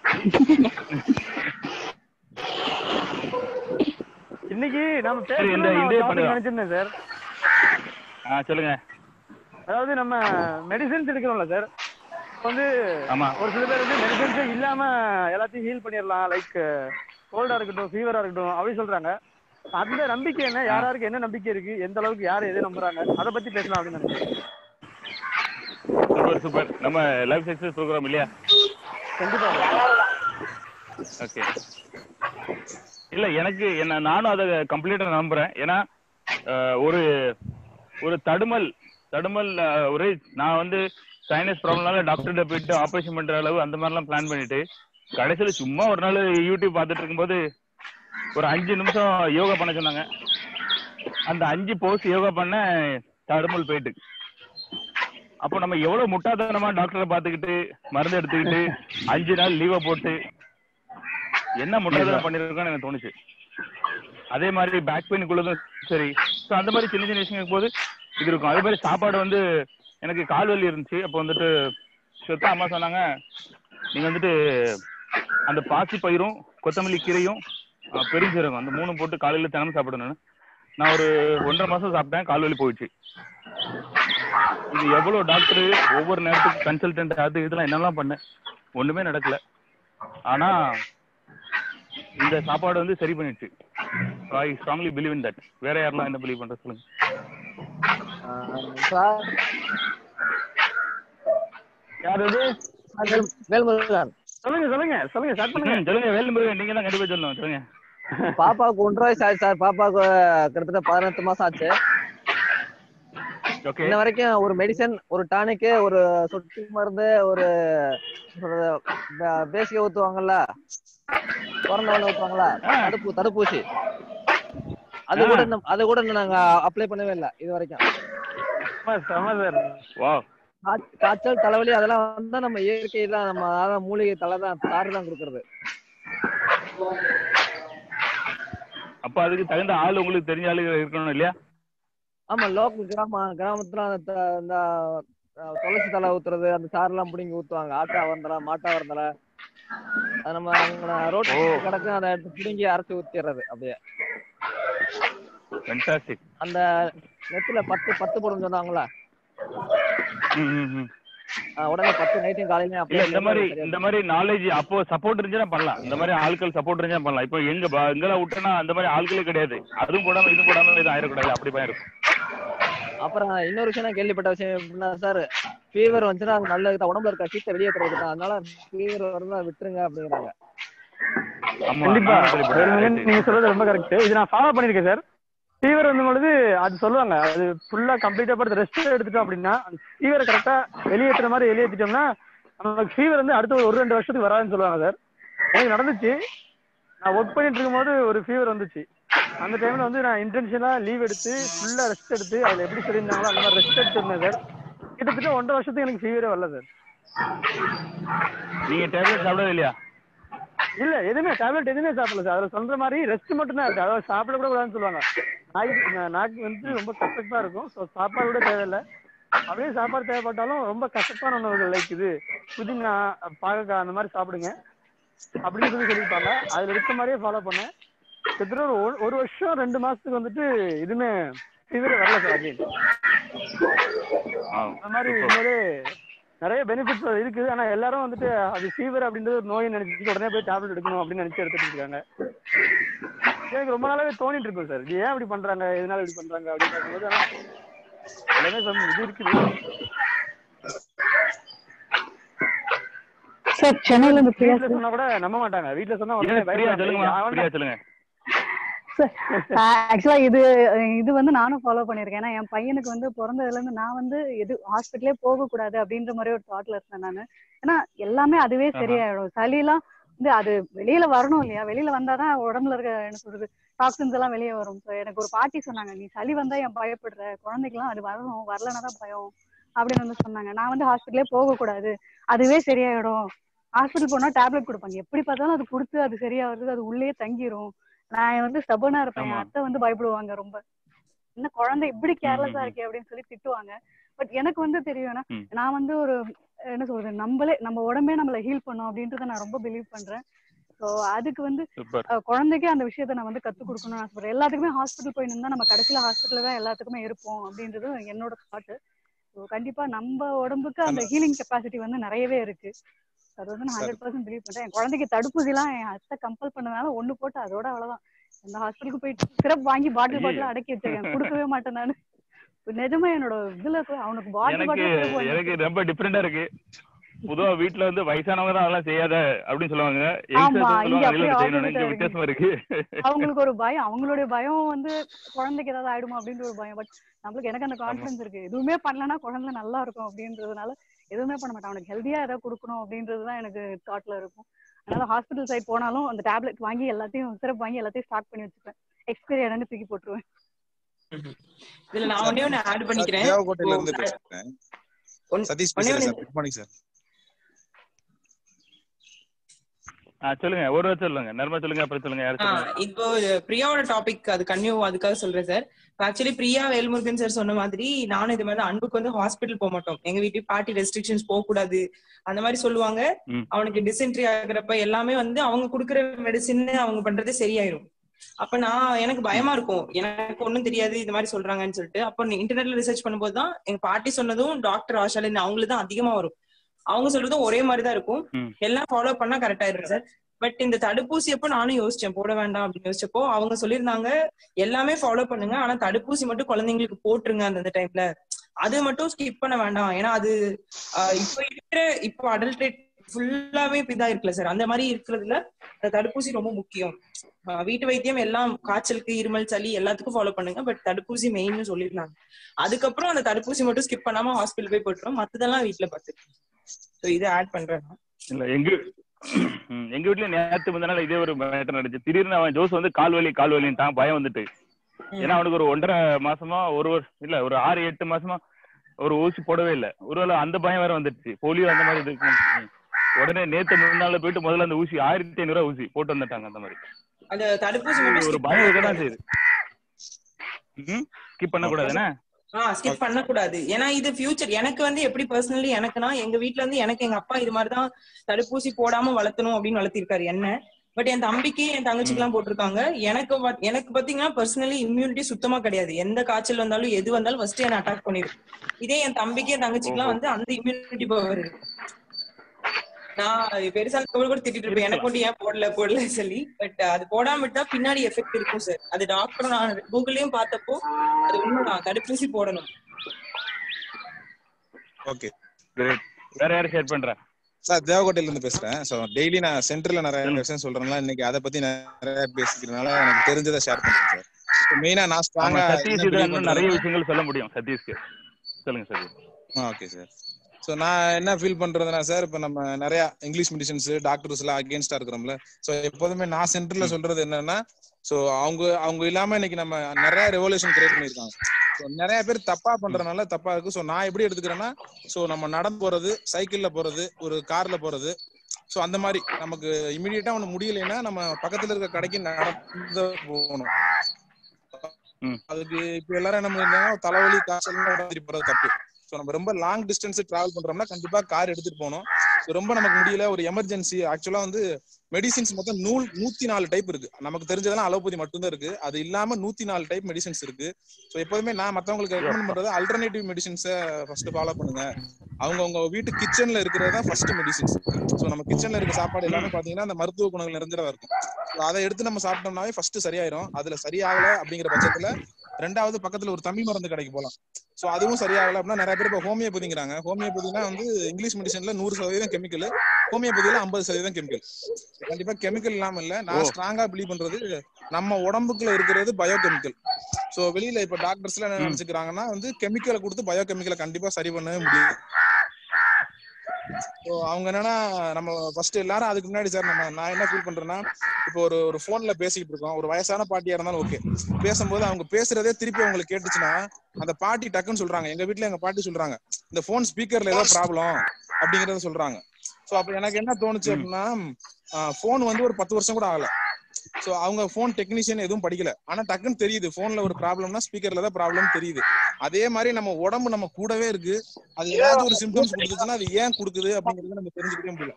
இன்னைக்கு நம்ம சரி, இந்த பேசணும் இதே டாபிக் பண்ணுங்க. நினைச்சிருந்தேன் சார் ஆ சொல்லுங்க அதாவது நம்ம மெடிசன்ஸ் எடுக்கிறோம்ல சார் வந்து ஆமா ஒரு சில பேர் வந்து மெடிசன்ஸே இல்லாம எல்லாத்தையும் ஹீல் பண்ணிடலாம் லைக் கோல்டா இருக்கட்டும் ஃபீவரா இருக்கட்டும் அப்படி சொல்றாங்க அந்த நம்பிக்கை என்ன யார் யாருக்கு என்ன நம்பிக்கை இருக்கு எந்த அளவுக்கு யார் எதை நம்புறாங்க அதை பத்தி பேசலாம் அப்படின்னு நினைக்கிறேன் சூப்பர் சூப்பர் நம்ம லைஃப் சக்சஸ் ப்ரோக்ராம் இல்லையா கண்டிப்பா ஓகே இல்ல எனக்கு என்ன நானும் அதை கம்ப்ளீட்டா நம்புறேன் ஏன்னா அஹ், ஒரு ஒரு தடுமல் தடுமல் அஹ், ஒரு நான் வந்து சைனஸ் ப்ராப்ளம்னால டாக்டர்கிட்ட போயிட்டு ஆபரேஷன் பண்ற அளவு அந்த மாதிரிலாம் பிளான் பண்ணிட்டு கடைசியில சும்மா ஒரு நாள் யூடியூப் பார்த்துட்டு இருக்கும்போது ஒரு அஞ்சு நிமிஷம் யோகா பண்ண சொன்னாங்க அந்த அஞ்சு போஸ் யோகா பண்ண தடுமல் போயிட்டு அப்போ நம்ம எவ்வளவு முட்டாள்தனமா டாக்டரை பார்த்துக்கிட்டு மருந்து எடுத்துக்கிட்டு அஞ்சு நாள் லீவை போட்டு என்ன முட்டாள்தனம் பண்ணிருக்கோம்னு எனக்கு தோணுச்சு அதே மாதிரி பேக் பெயினுக்குள்ளதும் சரி ஸோ அந்த மாதிரி சின்ன சின்ன விஷயங்கள் போது இது இருக்கும் அதே மாதிரி சாப்பாடு வந்து எனக்கு கால் வலி இருந்துச்சு அப்போ வந்துட்டு சொத்தா அம்மா சொன்னாங்க நீங்க வந்துட்டு அந்த பாசி பயிரும் கொத்தமல்லி கீரையும் அஹ், பெருஞ்சீரகம் அந்த மூணும் போட்டு காலையில தினமும் சாப்பிடணும்னு நான் ஒரு ஒன்றரை மாசம் சாப்பிட்டேன் கால் வலி போயிடுச்சு இது எவ்வளவு டாக்டர் ஒவ்வொரு நேரத்துக்கு கன்சல்டன்ட் அது இதெல்லாம் என்னெல்லாம் பண்ணேன் ஒண்ணுமே நடக்கல ஆனா இந்த சாப்பாடு வந்து சரி பண்ணிடுச்சு I strongly believe in that வேற யாரெல்லாம் என்ன பிலீவ் பண்ற சொல்லுங்க சார் யார் அது வேல்முருகன் சொல்லுங்க சொல்லுங்க சொல்லுங்க ஸ்டார்ட் பண்ணுங்க ம், சொல்லுங்க வேலுமுருகன் நீங்க தான் கண்டிப்பா சொல்லணும் சொல்லுங்க பாப்பாவுக்கு ஒன்றரை வயசு ஆச்சு சார் பாப்பாவுக்கு கிட்டத்தட்ட பதினெட்டு மாசம் ஆச்சு ஓகே இன்ன வரைக்கும் ஒரு மெடிசன் ஒரு டானிக்கு ஒரு சொட்டு மருந்து ஒரு பேசிக்க ஊத்துவாங்கல்ல பிறந்த உடனே ஊத்துவாங்கல்ல தடுப்பு தடுப்பூசி அது கூட இன்னும் அது கூட இன்னும் நாங்க அப்ளை பண்ணவே இல்லை இது வரைக்கும் செம சார் வா கா- காய்ச்சல் தலைவலி அதெல்லாம் வந்து நம்ம இயற்கை தான் நம்ம அதான் மூலிகை தலை தான் தாறு தான் கொடுக்கறது அப்ப அதுக்கு தகுந்த ஆள் உங்களுக்கு தெரிஞ்ச ஆளுங்க இருக்கணும் இல்லையா ஆமா லோக்கல் கிராம கிராமத்துல அந்த த- இந்த அஹ், துளசி தலை ஊத்துறது அந்த சாரெல்லாம் பிடிங்கி ஊத்துவாங்க ஆட்டா வரந்தல மாட்டா வரந்தல அது நம்ம அங்க ரோட்டு கிடக்கு அதை எடுத்து பிடுங்கி அரைச்சு ஊத்திடுறது அப்படியே ஃபென்டாஸ்டிக் அந்த நெத்தில பத்து பத்து போடும் சொன்னாங்களா ம் ம் ம் உடனே பத்து நைட்டும் காலையிலயும் இல்ல இந்த மாதிரி இந்த மாதிரி நாலேஜ் அப்போ சப்போர்ட் இருந்துச்சுன்னா பண்ணலாம் இந்த மாதிரி ஆட்கள் சப்போர்ட் இருந்துச்சுன்னா பண்ணலாம் இப்போ எங்க ப- எங்கெல்லாம் விட்டனா அந்த மாதிரி ஆட்களே கிடையாது அதுவும் போடாம இது போடாம இது ஆயிடக்கூடாது அப்படி பயம் இருக்கும் அப்புறம் இன்னொரு விஷயம் நான் கேள்விப்பட்ட விஷயம் எப்படின்னா சார் ஃபீவர் வந்துச்சுன்னா அது நல்லது உடம்புல இருக்க சீட்டை வெளியே தான் அதனால ஃபீவர் வருதா விட்டுருங்க அப்படிங்கிறாங்க ஆமா கண்டிப்பா நானும் கேள்விப்பட்டேன். வேலுமுருகன், Right. நீங்க சொல்றது ரொம்ப கரெக்ட் இது நான் ஃபாலோ பண்ணிருக்கேன் சார் ஃபீவர் வந்த பொழுது அது சொல்லுவாங்க அது ஃபுல்லா கம்ப்ளீட்டா படுத்து ரெஸ்ட் எடுத்துட்டோம் அப்படின்னா ஃபீவரை கரெக்டா வெளியேற்றுற மாதிரி வெளியேற்றிட்டோம்னா நமக்கு ஃபீவர் வந்து அடுத்த ஒரு ரெண்டு வருஷத்துக்கு வராதுன்னு சொல்லுவாங்க சார் எனக்கு நடந்துச்சு நான் ஒர்க் பண்ணிட்டு இருக்கும்போது ஒரு ஃபீவர் வந்துச்சு அந்த டைம்ல வந்து நான் இன்டென்ஷனா லீவ் எடுத்து ஃபுல்லா ரெஸ்ட் எடுத்து அதுல எப்படி சொல்லியிருந்தாங்களோ அந்த மாதிரி ரெஸ்ட் எடுத்திருந்தேன் சார் கிட்டத்தட்ட ஒன்றரை வருஷத்துக்கு எனக்கு ஃபீவரே வரல சார் நீங்க டேப்லெட் சாப்பிடவே இல்லையா இல்ல எதுவுமே டேப்லெட் எதுவுமே சாப்பிடல சார் அதுல சொல்ற மாதிரி ரெஸ்ட் மட்டும் தான் இருக்கு அதாவது சாப்பிட கூட கூடாதுன்னு சொல்லுவாங்க நாக்கு நா- நாக்கு வந்து ரொம்ப கஷ்டமா இருக்கும் ஸோ சாப்பாடு கூட தேவையில்ல அப்படியே சாப்பாடு தேவைப்பட்டாலும் ரொம்ப கசப்பான உணவுகள் லைக் இது புதினா பாகக்காய் அந்த மாதிரி சாப்பிடுங்க அப்படின்னு சொல்லி சொல்லியிருப்பாங்க அதுல இருக்க மாதிரியே ஃபாலோ பண்ணேன் கிட்டத்தட்ட ஒரு ஒரு- ஒரு வருஷம் ரெண்டு மாசத்துக்கு வந்துட்டு இதுமே ஃபீவர் வரல சார் again. அந்த மாதிரி உண்மையிலே நிறைய பெனிஃபிட்ஸ் இருக்குது ஆனா எல்லாரும் வந்துட்டு அது ஃபீவர் அப்படின்றது ஒரு நோய் நினைச்சிட்டு உடனே போய் டேப்லெட் எடுக்கணும் அப்படின்னு நினைச்சு எடுத்துட்டு இருக்காங்க எனக்கு ரொம்ப நாளாவே தோணிட்டு இருக்கும் சார் இது ஏன் இப்படி பண்றாங்க எதனால இப்படி பண்றாங்க அப்படின்னு பார்க்கும்போது ஆனா எல்லாமே some இது இருக்குது சார் சென்னையில இருந்து பிரியா வீட்ல சொன்னா கூட நம்ப மாட்டாங்க வீட்ல சொன்னா உடனே பிரியா பயப்படுவாங்க. சொல்லுங்க அவன் பிரியா சொல்லுங்க ஆக்சுவலா இது இது வந்து நானும் ஃபாலோ பண்ணிருக்கேன் ஏன்னா என் பையனுக்கு வந்து பிறந்ததுல இருந்து நான் வந்து எது ஹாஸ்பிட்டலே போக கூடாது அப்படின்ற மாதிரி ஒரு தாட்ல இருந்தேன் நானு ஏன்னா எல்லாமே அதுவே சரியாயிடும் சளியெல்லாம் வந்து அது வெளியில வரணும் இல்லையா வெளியில வந்தாதான் உடம்புல இருக்க என்ன சொல்றது டாக்ஸின்ஸ் எல்லாம் வெளியே வரும் ஸோ எனக்கு ஒரு பாட்டி சொன்னாங்க நீ சளி வந்தா என் பயப்படுற குழந்தைக்கெல்லாம் அது வரணும் வரலன்னா தான் பயம் அப்படின்னு வந்து சொன்னாங்க நான் வந்து ஹாஸ்பிட்டலே போக கூடாது அதுவே சரியாயிடும் ஹாஸ்பிட்டல் போனா டேப்லெட் கொடுப்பாங்க எப்படி பார்த்தாலும் அது கொடுத்து அது சரியாகிறது அது உள்ளே தங்கிரும் நான் வந்து ஸ்டபனா இருப்பேன் என் ஆமா. அத்தை வந்து பயப்படுவாங்க ரொம்ப என்ன குழந்தை இப்படி கேர்லெஸ்ஸா இருக்கே அப்படின்னு சொல்லி திட்டுவாங்க பட் எனக்கு வந்து தெரியும் ஏன்னா ம். நான் வந்து ஒரு என்ன சொல்றது நம்மளே நம்ம உடம்பே நம்மள ஹீல் பண்ணும் அப்படின்றத நான் ரொம்ப பிலீவ் பண்றேன் ஸோ அதுக்கு வந்து சூப்பர் அஹ், குழந்தைக்கே அந்த விஷயத்த நான் வந்து கத்து கொடுக்கணும்னு ஆசைப்படுறேன் எல்லாத்துக்குமே ஹாஸ்பிட்டல் போய் நின்னா நம்ம கடைசியில ஹாஸ்பிட்டல்ல தான் எல்லாத்துக்குமே இருப்போம் அப்படின்றது என்னோட தாட் ஸோ கண்டிப்பா நம்ம உடம்புக்கு அந்த ஹீலிங் கெப்பாசிட்டி வந்து நிறையவே இருக்கு அது வந்து நான் ஹண்ட்ரட் பர்சன்ட் பிலீவ் பண்றேன் என் குழந்தைக்கு தடுப்பூசிலாம் என் அத்தை கம்பல் பண்ணனால ஒண்ணு போட்டு அதோட அவ்வளவுதான் அந்த ஹாஸ்பிட்டலுக்கு போயிட்டு சிறப்பு வாங்கி பாட்டில் பாட்டில் அடக்கி வச்சிருக்கேன் கொடுக்கவே மாட்டேன் நானு நிஜமா என்னோட இதுல கூட அவனுக்கு பாட்டில் எனக்கு பாட்டில் எனக்கு ரொம்ப டிஃப்ரெண்டா இருக்கு பொதுவா வீட்ல வந்து வயசானவங்க தான் அதெல்லாம் செய்யாத அப்படின்னு சொல்லுவாங்க ஆமா, யங்ஸ்டர்ஸ் இங்க சொல்லுவாங்க அப்படியே வெளியில செய்யணும் opposite இங்க ஆ இருக்கு. வித்தியாசமா இருக்கு அவங்களுக்கு ஒரு பயம் அவங்களுடைய பயம் வந்து குழந்தைக்கு ஏதாவது ஆயிடுமா அப்படின்ற ஒரு பயம் பட் நம்மளுக்கு எனக்கு அந்த கான்ஃபிடன்ஸ் இருக்கு எதுவுமே பண்ணலன்னா குழந்தை நல்லா இருக்கும் அப்படின்றதுனால எதுவுமே பண்ண மாட்டேன் அவனுக்கு ஹெல்தியா ஏதாவது கொடுக்கணும் அப்படின்றது தான் எனக்கு தாட்ல இருக்கும் அதனால ஹாஸ்பிட்டல் சைட் போனாலும் அந்த டேப்லெட் வாங்கி எல்லாத்தையும் சிறப்பு வாங்கி எல்லாத்தையும் ஸ்டாக் பண்ணி வச்சுப்பேன் எக்ஸ்பைரி ஆனு தூக்கி போட்டுருவேன் இதுல நான் ஒண்ணே ஒண்ணு ஆட் பண்ணிக்கிறேன் தேவக்கோட்டையில இருந்து இப்போ பேசுறேன் ஒன்- சதீஷ் ஒண்ணே பேசுறேன் ஒண்ணு சார் குட் மார்னிங் சார் ஆ, சொல்லுங்க ஒரு வாரம் சொல்லுங்க நர்மா சொல்லுங்க அப்புறம் சொல்லுங்க யாரு ஆ, சொல்லுங்க இப்போ பிரியாவோட டாபிக் அது கன்யூ அதுக்காக சொல்றேன் sir actually Priya Velmurugan sir சொன்ன மாதிரி நானும் இது மாதிரி அன்புக்கு வந்து ஹாஸ்பிட்டல் போக மாட்டோம் எங்க வீட்டு பார்ட்டி ரெஸ்ட்ரிக்ஷன்ஸ் போக கூடாது அந்த மாதிரி சொல்லுவாங்க ம். அவனுக்கு டிசென்ட்ரி ஆகுறப்ப எல்லாமே வந்து அவங்க குடுக்குற மெடிசின் அவங்க பண்றது சரியாயிரும் அப்ப நான் எனக்கு பயமா இருக்கும் எனக்கு ஒண்ணும் தெரியாது இது மாதிரி சொல்றாங்கன்னு சொல்லிட்டு அப்ப இன்டர்நெட்ல ரிசர்ச் பண்ணும்போது தான் எங்க பாட்டி சொன்னதும் டாக்டர் ஆஷாலின் அவங்களுக்கு தான் அதிகமா வரும் அவங்க சொல்றதும் ஒரே மாதிரி தான் இருக்கும் ம். எல்லாம் ஃபாலோ பண்ணா கரெக்டா இருக்கு சார் பட் இந்த தடுப்பூசி அப்போ நானும் யோசிச்சேன் போட வேண்டாம் அப்படின்னு யோசிச்சப்போ அவங்க சொல்லியிருந்தாங்க எல்லாமே ஃபாலோ பண்ணுங்க ஆனா தடுப்பூசி மட்டும் குழந்தைங்களுக்கு போட்டுருங்க அந்த டைம்ல அது மட்டும் ஸ்கிப் பண்ண வேண்டாம் ஏன்னா அது ஆஹ் இப்போ இருக்கிற இப்போ அடல்ட்ரேட் ஃபுல்லாவே இப்ப இதா இருக்குல்ல சார் அந்த மாதிரி இருக்கிறதுல அந்த தடுப்பூசி ரொம்ப முக்கியம் ஆஹ் வீட்டு வைத்தியம் எல்லாம் காய்ச்சலுக்கு இருமல் சளி எல்லாத்துக்கும் ஃபாலோ பண்ணுங்க பட் தடுப்பூசி மெயின்னு சொல்லியிருந்தாங்க அதுக்கப்புறம் அந்த தடுப்பூசி மட்டும் ஸ்கிப் பண்ணாம ஹாஸ்பிட்டல் போய் போட்டுரும் மத்ததெல்லாம் வீட்டுல பார்த்துக்கோங்க ஸோ இதை ஆட் பண்றேன் நான். இல்ல எங்க ம், எங்க வீட்ல நேத்து முந்தினால இதே ஒரு மேட்டர் நடந்துச்சு திடீர்னு அவன் ஜோஸ் வந்து கால் வலி கால் வலின்ட்டான் பயம் வந்துட்டு ஏன்னா அவனுக்கு ஒரு ஒன்றரை மாசமா ஒரு வருஷம் இல்ல ஒரு ஆறு எட்டு மாசமா ஒரு ஊசி போடவே இல்ல ஒருவேளை அந்த பயம் வேற வந்துடுச்சு போலியோ அந்த மாதிரி இருக்கு ம். உடனே நேத்து முன்னால போயிட்டு முதல்ல அந்த ஊசி ஆயிரத்தி ஐநூறு ஊசி போட்டு வந்துட்டாங்க அந்த மாதிரி அந்த தடுப்பூசி மட்டும் ஒரு skip பயம் பண்ணக்கூடாது. இருக்கதான் செய்யுது ஸ்கிப் பண்ண கூடாதுன்னா ஆ ஸ்கிப் பண்ண கூடாது ஏன்னா இது ஃபியூச்சர் எனக்கு வந்து எப்படி பர்சனலி எனக்குன்னா எங்க வீட்ல இருந்து எனக்கு எங்க அப்பா இது மாதிரிதான் தடுப்பூசி போடாம வளர்த்தணும் அப்படின்னு வளர்த்திருக்காரு என்ன பட் என் தம்பிக்கு என் தங்கச்சிக்கு எல்லாம் போட்டிருக்காங்க எனக்கு பாத்- எனக்கு பாத்தீங்கன்னா பர்சனலி இம்யூனிட்டி சுத்தமா கிடையாது எந்த காய்ச்சல் வந்தாலும் எது வந்தாலும் ஃபர்ஸ்ட் என்ன அட்டாக் பண்ணிடும் இதே என் தம்பிக்கு என் தங்கச்சிக்கு எல்லாம் வந்து அந்த இம்யூனிட்டி பவர் இருக்கு நான் பெருசா கூட கூட திட்டிட்டு இருப்பேன் எனக்கு மட்டும் ஏன் போடல போடல சொல்லி பட் அது போடாம விட்டா பின்னாடி எஃபெக்ட் இருக்கும் சார் அது டாக்டர் நான் கூகுள்லயும் பார்த்தப்போ அது உண்மைதான் தடுப்பூசி போடணும் ஓகே கிரேட் வேற யாரும் ஷேர் பண்றேன் சார் தேவக்கோட்டையில இருந்து பேசுறேன் சோ டெய்லி நான் சென்டர்ல நிறைய விஷயம் சொல்றேனால இன்னைக்கு அதை பத்தி நிறைய பேசிக்கிறதுனால எனக்கு தெரிஞ்சதை ஷேர் பண்றேன் சார் மெயினா நான் ஆமா ஸ்ட்ராங்கா சதீஷ் இதுல இன்னும் நிறைய விஷயங்கள் சொல்ல முடியும் சதீஷ்க்கு சொல்லுங்க சதீஷ் ஓகே சார் ஸோ நான் என்ன ஃபீல் பண்றதுனா சார் இப்போ நம்ம நிறைய இங்கிலீஷ் மெடிசன்ஸ் டாக்டர்ஸ் எல்லாம் அகேன்ஸ்டா இருக்கிறோம்ல ஸோ எப்போதுமே நான் சென்டர்ல சொல்றது என்னன்னா ஸோ அவங்க அவங்க இல்லாம இன்னைக்கு நம்ம நிறைய ரெவல்யூஷன் கிரியேட் பண்ணிருக்காங்க ஸோ நிறைய பேர் தப்பா பண்றதுனால தப்பா இருக்கு ஸோ நான் எப்படி எடுத்துக்கிறேன்னா ஸோ நம்ம நடந்து போறது சைக்கிள்ல போறது ஒரு கார்ல போறது ஸோ அந்த மாதிரி நமக்கு இமீடியட்டா ஒன்று முடியலைன்னா நம்ம பக்கத்துல இருக்க கடைக்கு நடந்து போகணும் அதுக்கு இப்ப எல்லாரும் என்ன பண்ணிருந்தாங்க தலைவலி காய்ச்சல் உடம்பு போறது தப்பு ஸோ நம்ம ரொம்ப லாங் டிஸ்டன்ஸ் டிராவல் பண்றோம்னா கண்டிப்பா கார் எடுத்துட்டு போகணும் So ரொம்ப நமக்கு முடியல ஒரு எமர்ஜென்சி ஆக்சுவலா வந்து மெடிசின்ஸ் மொத்தம் நூல் நூத்தி நாலு டைப் இருக்கு நமக்கு தெரிஞ்சதெல்லாம் அலோபதி மட்டும்தான் இருக்கு அது இல்லாம நூத்தி நாலு டைப் மெடிசின்ஸ் இருக்கு ஸோ எப்போதுமே நான் மத்தவங்களுக்கு ரெக்கமெண்ட் பண்றது அல்டர்னேட்டிவ் மெடிசின்ஸை ஃபர்ஸ்ட் ஃபாலோ பண்ணுங்க அவங்க உங்க வீட்டு கிச்சன்ல இருக்கிறது தான் ஃபர்ஸ்ட் மெடிசின்ஸ் ஸோ நம்ம கிச்சன்ல இருக்க சாப்பாடு எல்லாமே பாத்தீங்கன்னா அந்த மருத்துவ குணங்கள் நிறைஞ்சதா இருக்கும் So அதை எடுத்து நம்ம சாப்பிட்டோம்னாவே ஃபர்ஸ்ட் சரியாயிரும் அதுல சரியாகல அப்படிங்கிற பட்சத்துல ரெண்டாவது பக்கத்துல ஒரு தமிழ் மருந்து கடைக்கு போகலாம் சோ அதுவும் சரியாகல அப்படின்னா நிறைய பேர் இப்போ ஹோமியோபதிங்கிறாங்க ஹோமியோபதினா வந்து இங்கிலீஷ் மெடிசன்ல நூறு சதவீதம் கெமிக்கல் ஹோமியோபதியில ஐம்பது சதவீதம் கெமிக்கல் கண்டிப்பா கெமிக்கல் இல்லாம இல்ல நான் ஸ்ட்ராங்கா பிலீவ் பண்றது நம்ம உடம்புக்குள்ள இருக்கிறது பயோ கெமிக்கல் சோ வெளியில இப்ப டாக்டர்ஸ் எல்லாம் என்ன நினைச்சுக்கிறாங்கன்னா வந்து கெமிக்கலை கொடுத்து பயோ கெமிக்கலை கண்டிப்பா சரி பண்ணவே முடியும் ஸோ அவங்க என்னன்னா நம்ம ஃபர்ஸ்ட் எல்லாரும் அதுக்கு முன்னாடி சார் நம்ம நான் என்ன ஃபீல் பண்றேன்னா இப்போ ஒரு ஒரு போன்ல பேசிக்கிட்டு இருக்கோம் ஒரு வயசான பாட்டியா இருந்தாலும் ஓகே பேசும்போது அவங்க பேசுறதே திருப்பி அவங்களுக்கு கேட்டுச்சுன்னா அந்த பாட்டி டக்குன்னு சொல்றாங்க எங்க வீட்ல எங்க பாட்டி சொல்றாங்க இந்த போன் ஸ்பீக்கர்ல ஏதோ ப்ராப்ளம் அப்படிங்கறத சொல்றாங்க ஸோ அப்ப எனக்கு என்ன தோணுச்சு அப்படின்னா போன் வந்து ஒரு பத்து வருஷம் கூட ஆகல சோ அவங்க போன் டெக்னீஷியன் எதுவும் படிக்கல ஆனா டக்குன்னு தெரியுது போன்ல ஒரு ப்ராப்ளம்னா ஸ்பீக்கர்ல தான் ப்ராப்ளம் தெரியுது அதே மாதிரி நம்ம உடம்பு நம்ம கூடவே இருக்கு அது ஏதாவது ஒரு சிம்டம்ஸ் கொடுத்துச்சுன்னா அது ஏன் கொடுக்குது அப்படிங்கறத நம்ம தெரிஞ்சுக்கவே முடியல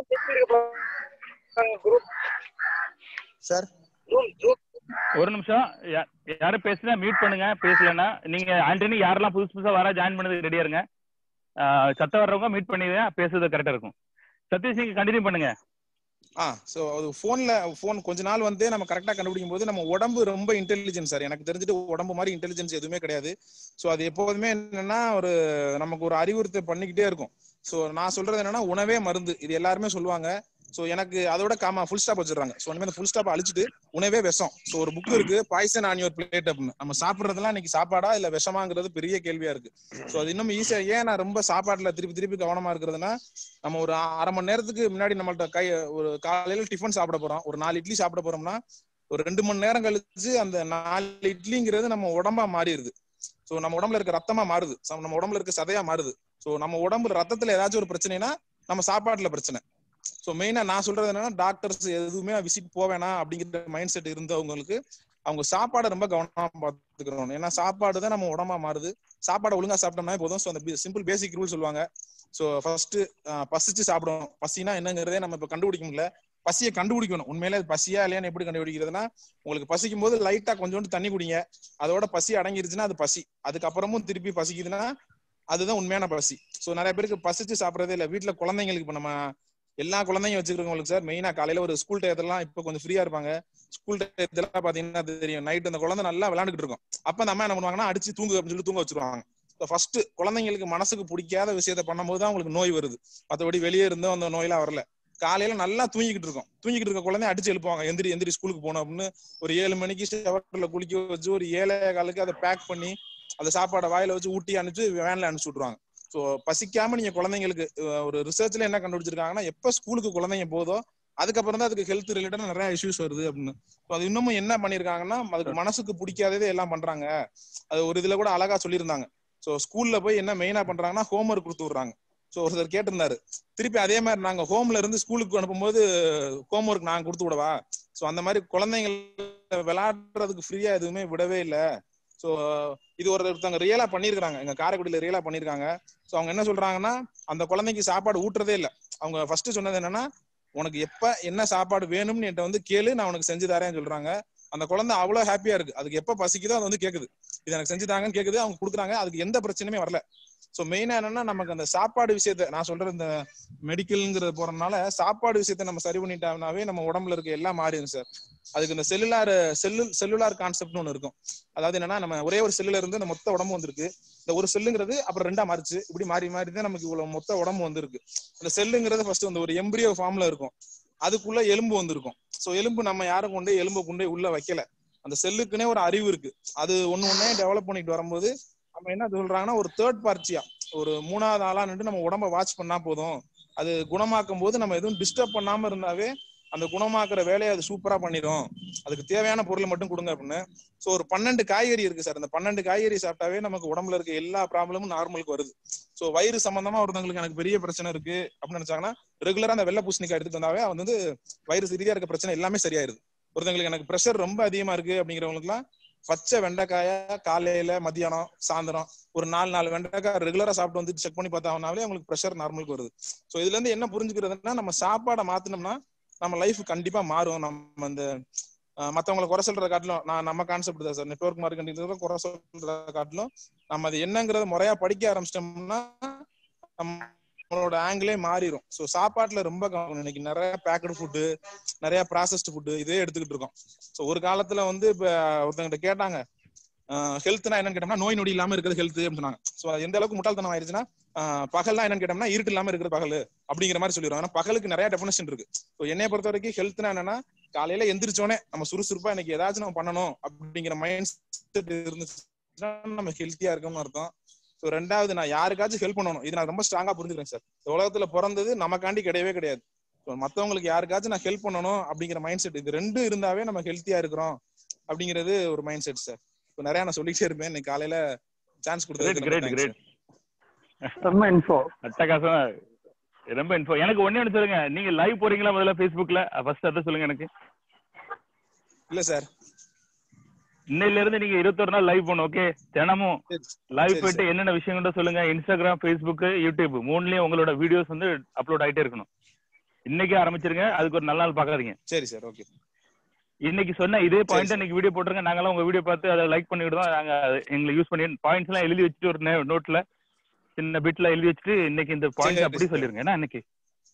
சார் ஒரு நிமிஷம் யா- யாரும் பேசுனா மியூட் பண்ணுங்க பேசலன்னா நீங்க ஆண்டனி யாரெல்லாம் புதுசு புதுசா வர ஜாயின் பண்ணதுக்கு ரெடியா இருங்க ஆஹ் சத்தம் வர்றவங்க மீட் பண்ணிடுங்க பேசுறது கரெக்டா இருக்கும் சதீஷ் நீங்க கண்டினியூ பண்ணுங்க ஆ சோ அது போன்ல போன் கொஞ்ச நாள் வந்து நம்ம கரெக்டா கண்டுபிடிக்கும் போது நம்ம உடம்பு ரொம்ப இன்டெலிஜென்ஸ் சார் எனக்கு தெரிஞ்சுட்டு உடம்பு மாதிரி இன்டெலிஜென்ஸ் எதுவுமே கிடையாது சோ அது எப்போதுமே என்னன்னா ஒரு நமக்கு ஒரு அறிவுறுத்தல் பண்ணிக்கிட்டே இருக்கும் சோ நான் சொல்றது என்னன்னா உணவே மருந்து இது எல்லாருமே சொல்லுவாங்க சோ எனக்கு அதோட காமா ஃபுல் ஸ்டாப் வச்சிடுறாங்க சோ அந்த ஃபுல் ஸ்டாப் அழிச்சிட்டு உணவே விஷம் சோ ஒரு புக் இருக்கு பாய்சன் ஆன் யுவர் பிளேட் அப்படின்னு நம்ம சாப்பிடுறதெல்லாம் இன்னைக்கு சாப்பாடா இல்ல விஷமாங்கிறது பெரிய கேள்வியா இருக்கு சோ அது இன்னும் ஈஸியா ஏன் நான் ரொம்ப சாப்பாட்டுல திருப்பி திருப்பி கவனமா இருக்கிறதுனா நம்ம ஒரு அரை மணி நேரத்துக்கு முன்னாடி நம்மள்ட்ட கை ஒரு காலையில டிஃபன் சாப்பிட போறோம் ஒரு நாலு இட்லி சாப்பிட போறோம்னா ஒரு ரெண்டு மணி நேரம் கழிச்சு அந்த நாலு இட்லிங்கிறது நம்ம உடம்பா மாறிடுது சோ நம்ம உடம்புல இருக்க ரத்தமா மாறுது So, நம்ம உடம்புல இருக்க சதையா மாறுது சோ நம்ம உடம்புல ரத்தத்துல ஏதாச்சும் ஒரு பிரச்சனைனா நம்ம சாப்பாட்டுல பிரச்சனை சோ மெயினா நான் சொல்றது என்னன்னா டாக்டர்ஸ் எதுவுமே விசிட் போவேணாம் அப்படிங்கிற மைண்ட் செட் இருந்தவங்களுக்கு அவங்க சாப்பாடை ரொம்ப கவனமா பாத்துக்கிறோம் ஏன்னா சாப்பாடு தான் நம்ம உடம்பா மாறுது சாப்பாடை ஒழுங்கா சாப்பிட்டோம்னா போதும் ஸோ அந்த சிம்பிள் பேசிக் ரூல் சொல்லுவாங்க ஸோ ஃபர்ஸ்ட் பசிச்சு சாப்பிடணும் பசினா என்னங்கிறதே நம்ம இப்ப கண்டுபிடிக்க முடியல பசியை கண்டுபிடிக்கணும் உண்மையிலே அது பசியா இல்லையான்னு எப்படி கண்டுபிடிக்கிறதுனா உங்களுக்கு பசிக்கும் போது லைட்டா கொஞ்சோண்டு தண்ணி குடிங்க அதோட பசி அடங்கிருச்சுன்னா அது பசி அதுக்கப்புறமும் திருப்பி பசிக்குதுன்னா அதுதான் உண்மையான பசி ஸோ நிறைய பேருக்கு பசிச்சு சாப்பிடறதே இல்லை வீட்டுல குழந்தைங்களுக்கு இப்ப நம்ம எல்லா குழந்தைங்க வச்சுக்கிறவங்களுக்கு சார் மெயினா காலையில ஒரு ஸ்கூல் டயத்தெல்லாம் இப்ப கொஞ்சம் ஃப்ரீயா இருப்பாங்க ஸ்கூல் டயத்தெல்லாம் பாத்தீங்கன்னா தெரியும் நைட் அந்த குழந்தை நல்லா விளையாண்டுட்டு இருக்கும் அப்ப அந்த அம்மா என்ன பண்ணுவாங்கன்னா அடிச்சு தூங்கு அப்படின்னு சொல்லி தூங்க வச்சிருவாங்க ஃபர்ஸ்ட் குழந்தைங்களுக்கு மனசுக்கு பிடிக்காத விஷயத்த பண்ணும்போது தான் அவங்களுக்கு நோய் வருது மற்றபடி வெளியே இருந்தும் அந்த நோயெல்லாம் வரல காலையில நல்லா தூங்கிக்கிட்டு இருக்கும் தூங்கிக்கிட்டு இருக்க குழந்தை அடிச்சு எழுப்புவாங்க எந்திரி எந்திரி ஸ்கூலுக்கு போகணும் அப்படின்னு ஒரு ஏழு மணிக்கு ஷவர்ல குளிக்க வச்சு ஒரு ஏழே காலுக்கு அதை பேக் பண்ணி அந்த சாப்பாடை வாயில வச்சு ஊட்டி அனுப்பிச்சு வேன்ல அனுப்பிச்சு விட்டுருவாங்க ஸோ பசிக்காம நீங்க குழந்தைங்களுக்கு அஹ், ஒரு ரிசர்ச்ல என்ன கண்டுபிடிச்சிருக்காங்கன்னா எப்ப ஸ்கூலுக்கு குழந்தைங்க போதோ அதுக்கப்புறம் தான் அதுக்கு ஹெல்த் ரிலேட்டட் நிறைய இஷ்யூஸ் வருது அப்படின்னு ஸோ அது இன்னமும் என்ன பண்ணிருக்காங்கன்னா அதுக்கு மனசுக்கு பிடிக்காததே எல்லாம் பண்றாங்க அது ஒரு இதுல கூட அழகா சொல்லியிருந்தாங்க ஸோ ஸ்கூல்ல போய் என்ன மெயினா பண்றாங்கன்னா ஹோம்ஒர்க் கொடுத்து விடுறாங்க ஸோ ஒருத்தர் கேட்டிருந்தாரு திருப்பி அதே மாதிரி நாங்க ஹோம்ல இருந்து ஸ்கூலுக்கு அனுப்பும்போது ஹோம்ஒர்க் நாங்க கொடுத்து விடவா ஸோ அந்த மாதிரி குழந்தைங்கள் விளையாடுறதுக்கு ஃப்ரீயா எதுவுமே விடவே இல்லை ஸோ இது ஒரு ஒருத்தவங்க ரியலா பண்ணிருக்காங்க எங்க காரைக்குடியில ரியலா பண்ணிருக்காங்க ஸோ அவங்க என்ன சொல்றாங்கன்னா அந்த குழந்தைக்கு சாப்பாடு ஊட்டுறதே இல்லை அவங்க ஃபர்ஸ்ட் சொன்னது என்னன்னா உனக்கு எப்ப என்ன சாப்பாடு வேணும்னு என்கிட்ட வந்து கேளு நான் உனக்கு செஞ்சு தரேன்னு சொல்றாங்க அந்த குழந்தை அவ்வளவு ஹாப்பியா இருக்கு அதுக்கு எப்ப பசிக்குதோ அது வந்து கேக்குது இது எனக்கு செஞ்சு தாங்கன்னு கேக்குது அவங்க கொடுக்குறாங்க அதுக்கு எந்த பிரச்சனையுமே வரல சோ மெயினா என்னன்னா நமக்கு அந்த சாப்பாடு விஷயத்த நான் சொல்ற இந்த மெடிக்கல்ங்கிறது போறதுனால சாப்பாடு விஷயத்த நம்ம சரி பண்ணிட்டோம்னாவே நம்ம உடம்புல இருக்க எல்லாம் மாறிடும் சார் அதுக்கு இந்த செல்லுலார் செல்லு செல்லுலார் கான்செப்ட்னு ஒன்று இருக்கும் அதாவது என்னன்னா நம்ம ஒரே ஒரு செல்லுல இருந்து இந்த மொத்த உடம்பு வந்திருக்கு இந்த ஒரு செல்லுங்கிறது அப்புறம் ரெண்டா மாறிச்சு இப்படி மாறி மாறி தான் நமக்கு இவ்வளவு மொத்த உடம்பு வந்திருக்கு அந்த செல்லுங்கிறது ஃபர்ஸ்ட் வந்து ஒரு எம்பிரியோ ஃபார்ம்ல இருக்கும் அதுக்குள்ள எலும்பு வந்திருக்கும் சோ எலும்பு நம்ம யாரும் கொண்டு எலும்பை கொண்டு உள்ள வைக்கல அந்த செல்லுக்குன்னே ஒரு அறிவு இருக்கு அது ஒண்ணு ஒண்ணே டெவலப் பண்ணிட்டு வரும்போது நம்ம என்ன சொல்றாங்கன்னா ஒரு தேர்ட் பார்ட்டியா ஒரு மூணாவது ஆளா நின்று நம்ம உடம்ப வாட்ச் பண்ணா போதும் அது குணமாக்கும் போது நம்ம எதுவும் டிஸ்டர்ப் பண்ணாம இருந்தாவே அந்த குணமாக்குற வேலையை அது சூப்பரா பண்ணிடும் அதுக்கு தேவையான பொருளை மட்டும் கொடுங்க அப்படின்னு சோ ஒரு பன்னெண்டு காய்கறி இருக்கு சார் அந்த பன்னெண்டு காய்கறி சாப்பிட்டாவே நமக்கு உடம்புல இருக்க எல்லா ப்ராப்ளமும் நார்மலுக்கு வருது சோ வயிறு சம்பந்தமா ஒருத்தவங்களுக்கு எனக்கு பெரிய பிரச்சனை இருக்கு அப்படின்னு நினைச்சாங்கன்னா ரெகுலரா அந்த வெள்ளை பூசணிக்காய் எடுத்துட்டு வந்தாவே அது வந்து வயிறு ரீதியா இருக்க பிரச்சனை எல்லாமே சரியாயிருது ஒருத்தவங்களுக்கு எனக்கு ப்ரெஷர் ரொம்ப அதிகமா இருக்கு அப்படிங்கிறவங்களுக்குலாம் பச்சை வெண்டைக்காய காலையில மதியானம் சாயந்தரம் ஒரு நாலு நாலு வெண்டைக்காய் ரெகுலரா சாப்பிட்டு வந்து செக் பண்ணி பார்த்தாங்கனாலே அவங்களுக்கு ப்ரெஷர் நார்மலுக்கு வருது ஸோ இதுல இருந்து என்ன புரிஞ்சுக்கிறதுன்னா நம்ம சாப்பாடை மாத்தினோம்னா நம்ம லைஃப் கண்டிப்பா மாறும் நம்ம இந்த அஹ், மத்தவங்களை குறை சொல்றத காட்டிலும் நான் நம்ம கான்செப்ட் தான் சார் நெட்ஒர்க் மார்க்கெட்டிங் குறை சொல்றத காட்டிலும் நம்ம அது என்னங்கறத முறையா படிக்க ஆரம்பிச்சிட்டோம்னா நம்மளோட ஆங்கிளே மாறிடும் ஸோ சாப்பாட்டுல ரொம்ப கவனம். இன்னைக்கு நிறைய பேக்கடு ஃபுட்டு நிறைய ப்ராசஸ்டு ஃபுட்டு இதே எடுத்துக்கிட்டு இருக்கோம் ஸோ ஒரு காலத்துல வந்து இப்ப ஒருத்தங்கிட்ட கேட்டாங்க ஹெல்த்னா என்னன்னு கேட்டோம்னா நோய் நொடி இல்லாம இருக்கிறது ஹெல்த் அப்படின்னு சொன்னாங்க ஸோ எந்த அளவுக்கு முட்டாள்தனம் ஆயிருச்சுன்னா ஆஹ் பகல்னா என்னன்னு கேட்டோம்னா இருட்டு இல்லாம இருக்கிறது பகல் அப்படிங்கிற மாதிரி சொல்லிடுவாங்க ஆனா பகலுக்கு நிறைய டெஃபினேஷன் இருக்கு ஸோ என்னைய பொறுத்த வரைக்கும் ஹெல்த்னா என்னன்னா காலையில எந்திரிச்சோனே நம்ம சுறுசுறுப்பா இன்னைக்கு ஏதாச்சும் நம்ம பண்ணணும் அப்படிங்கிற மைண்ட் செட் இருந்துச்சுன்னா நம்ம ஹெல்த்தியா இருக்கோம்னு அர்த்தம் ஸோ ரெண்டாவது நான் யாருக்காச்சும் ஹெல்ப் பண்ணணும் இது நான் ரொம்ப ஸ்ட்ராங்கா புரிஞ்சுக்கிறேன் சார் இந்த உலகத்துல பிறந்தது நமக்காண்டி கிடையவே கிடையாது So, மத்தவங்களுக்கு யாருக்காச்சும் நான் ஹெல்ப் பண்ணணும் அப்படிங்கிற மைண்ட் செட் இது ரெண்டும் இருந்தாவே நம்ம ஹெல்த்தியா இருக்கிறோம் அப்படிங்கிறது ஒரு மைண்ட் செட் சார் இப்போ நிறைய நான் சொல்லிட்டே இருப்பேன் இன்னைக்கு காலையில சான்ஸ் கிரேட் கொடுத்தது கிரேட் கிரேட் செம்ம இன்ஃபோ அட்டகாசம் ரொம்ப இன்ஃபோ எனக்கு ஒண்ணே ஒன்று சொல்லுங்க நீங்க லைவ் போறீங்களா முதல்ல ஃபேஸ்புக்ல ஃபர்ஸ்ட் அதை சொல்லுங்க எனக்கு இல்ல சார் இன்னையில இருந்து நீங்க இருபத்தொரு நாள் லைவ் போகணும் ஓகே தினமும் லைவ் சரி, போயிட்டு என்னென்ன விஷயங்கள் சொல்லுங்க இன்ஸ்டாகிராம் ஃபேஸ்புக் யூடியூப் மூணுலயும் உங்களோட வீடியோஸ் வந்து அப்லோட் ஆயிட்டே இருக்கணும் இன்னைக்கே ஆரம்பிச்சிருங்க அதுக்கு ஒரு நல்ல நாள் பாக்காதீங்க சரி சார் ஓகே இன்னைக்கு சொன்ன இதே பாயிண்ட் இன்னைக்கு வீடியோ போட்டுருங்க நாங்கெல்லாம் உங்க வீடியோ பார்த்து அதை லைக் பண்ணி விடுவோம் நாங்க அதை எங்களை யூஸ் பண்ணி பாயிண்ட்ஸ் எல்லாம் எழுதி வச்சுட்டு ஒரு நோட்ல சின்ன பிட்ல எழுதி வச்சுட்டு இன்னைக்கு இந்த பாயிண்ட் சரி, அப்படி சரி. சொல்லிருங்க என்ன இன்னைக்கு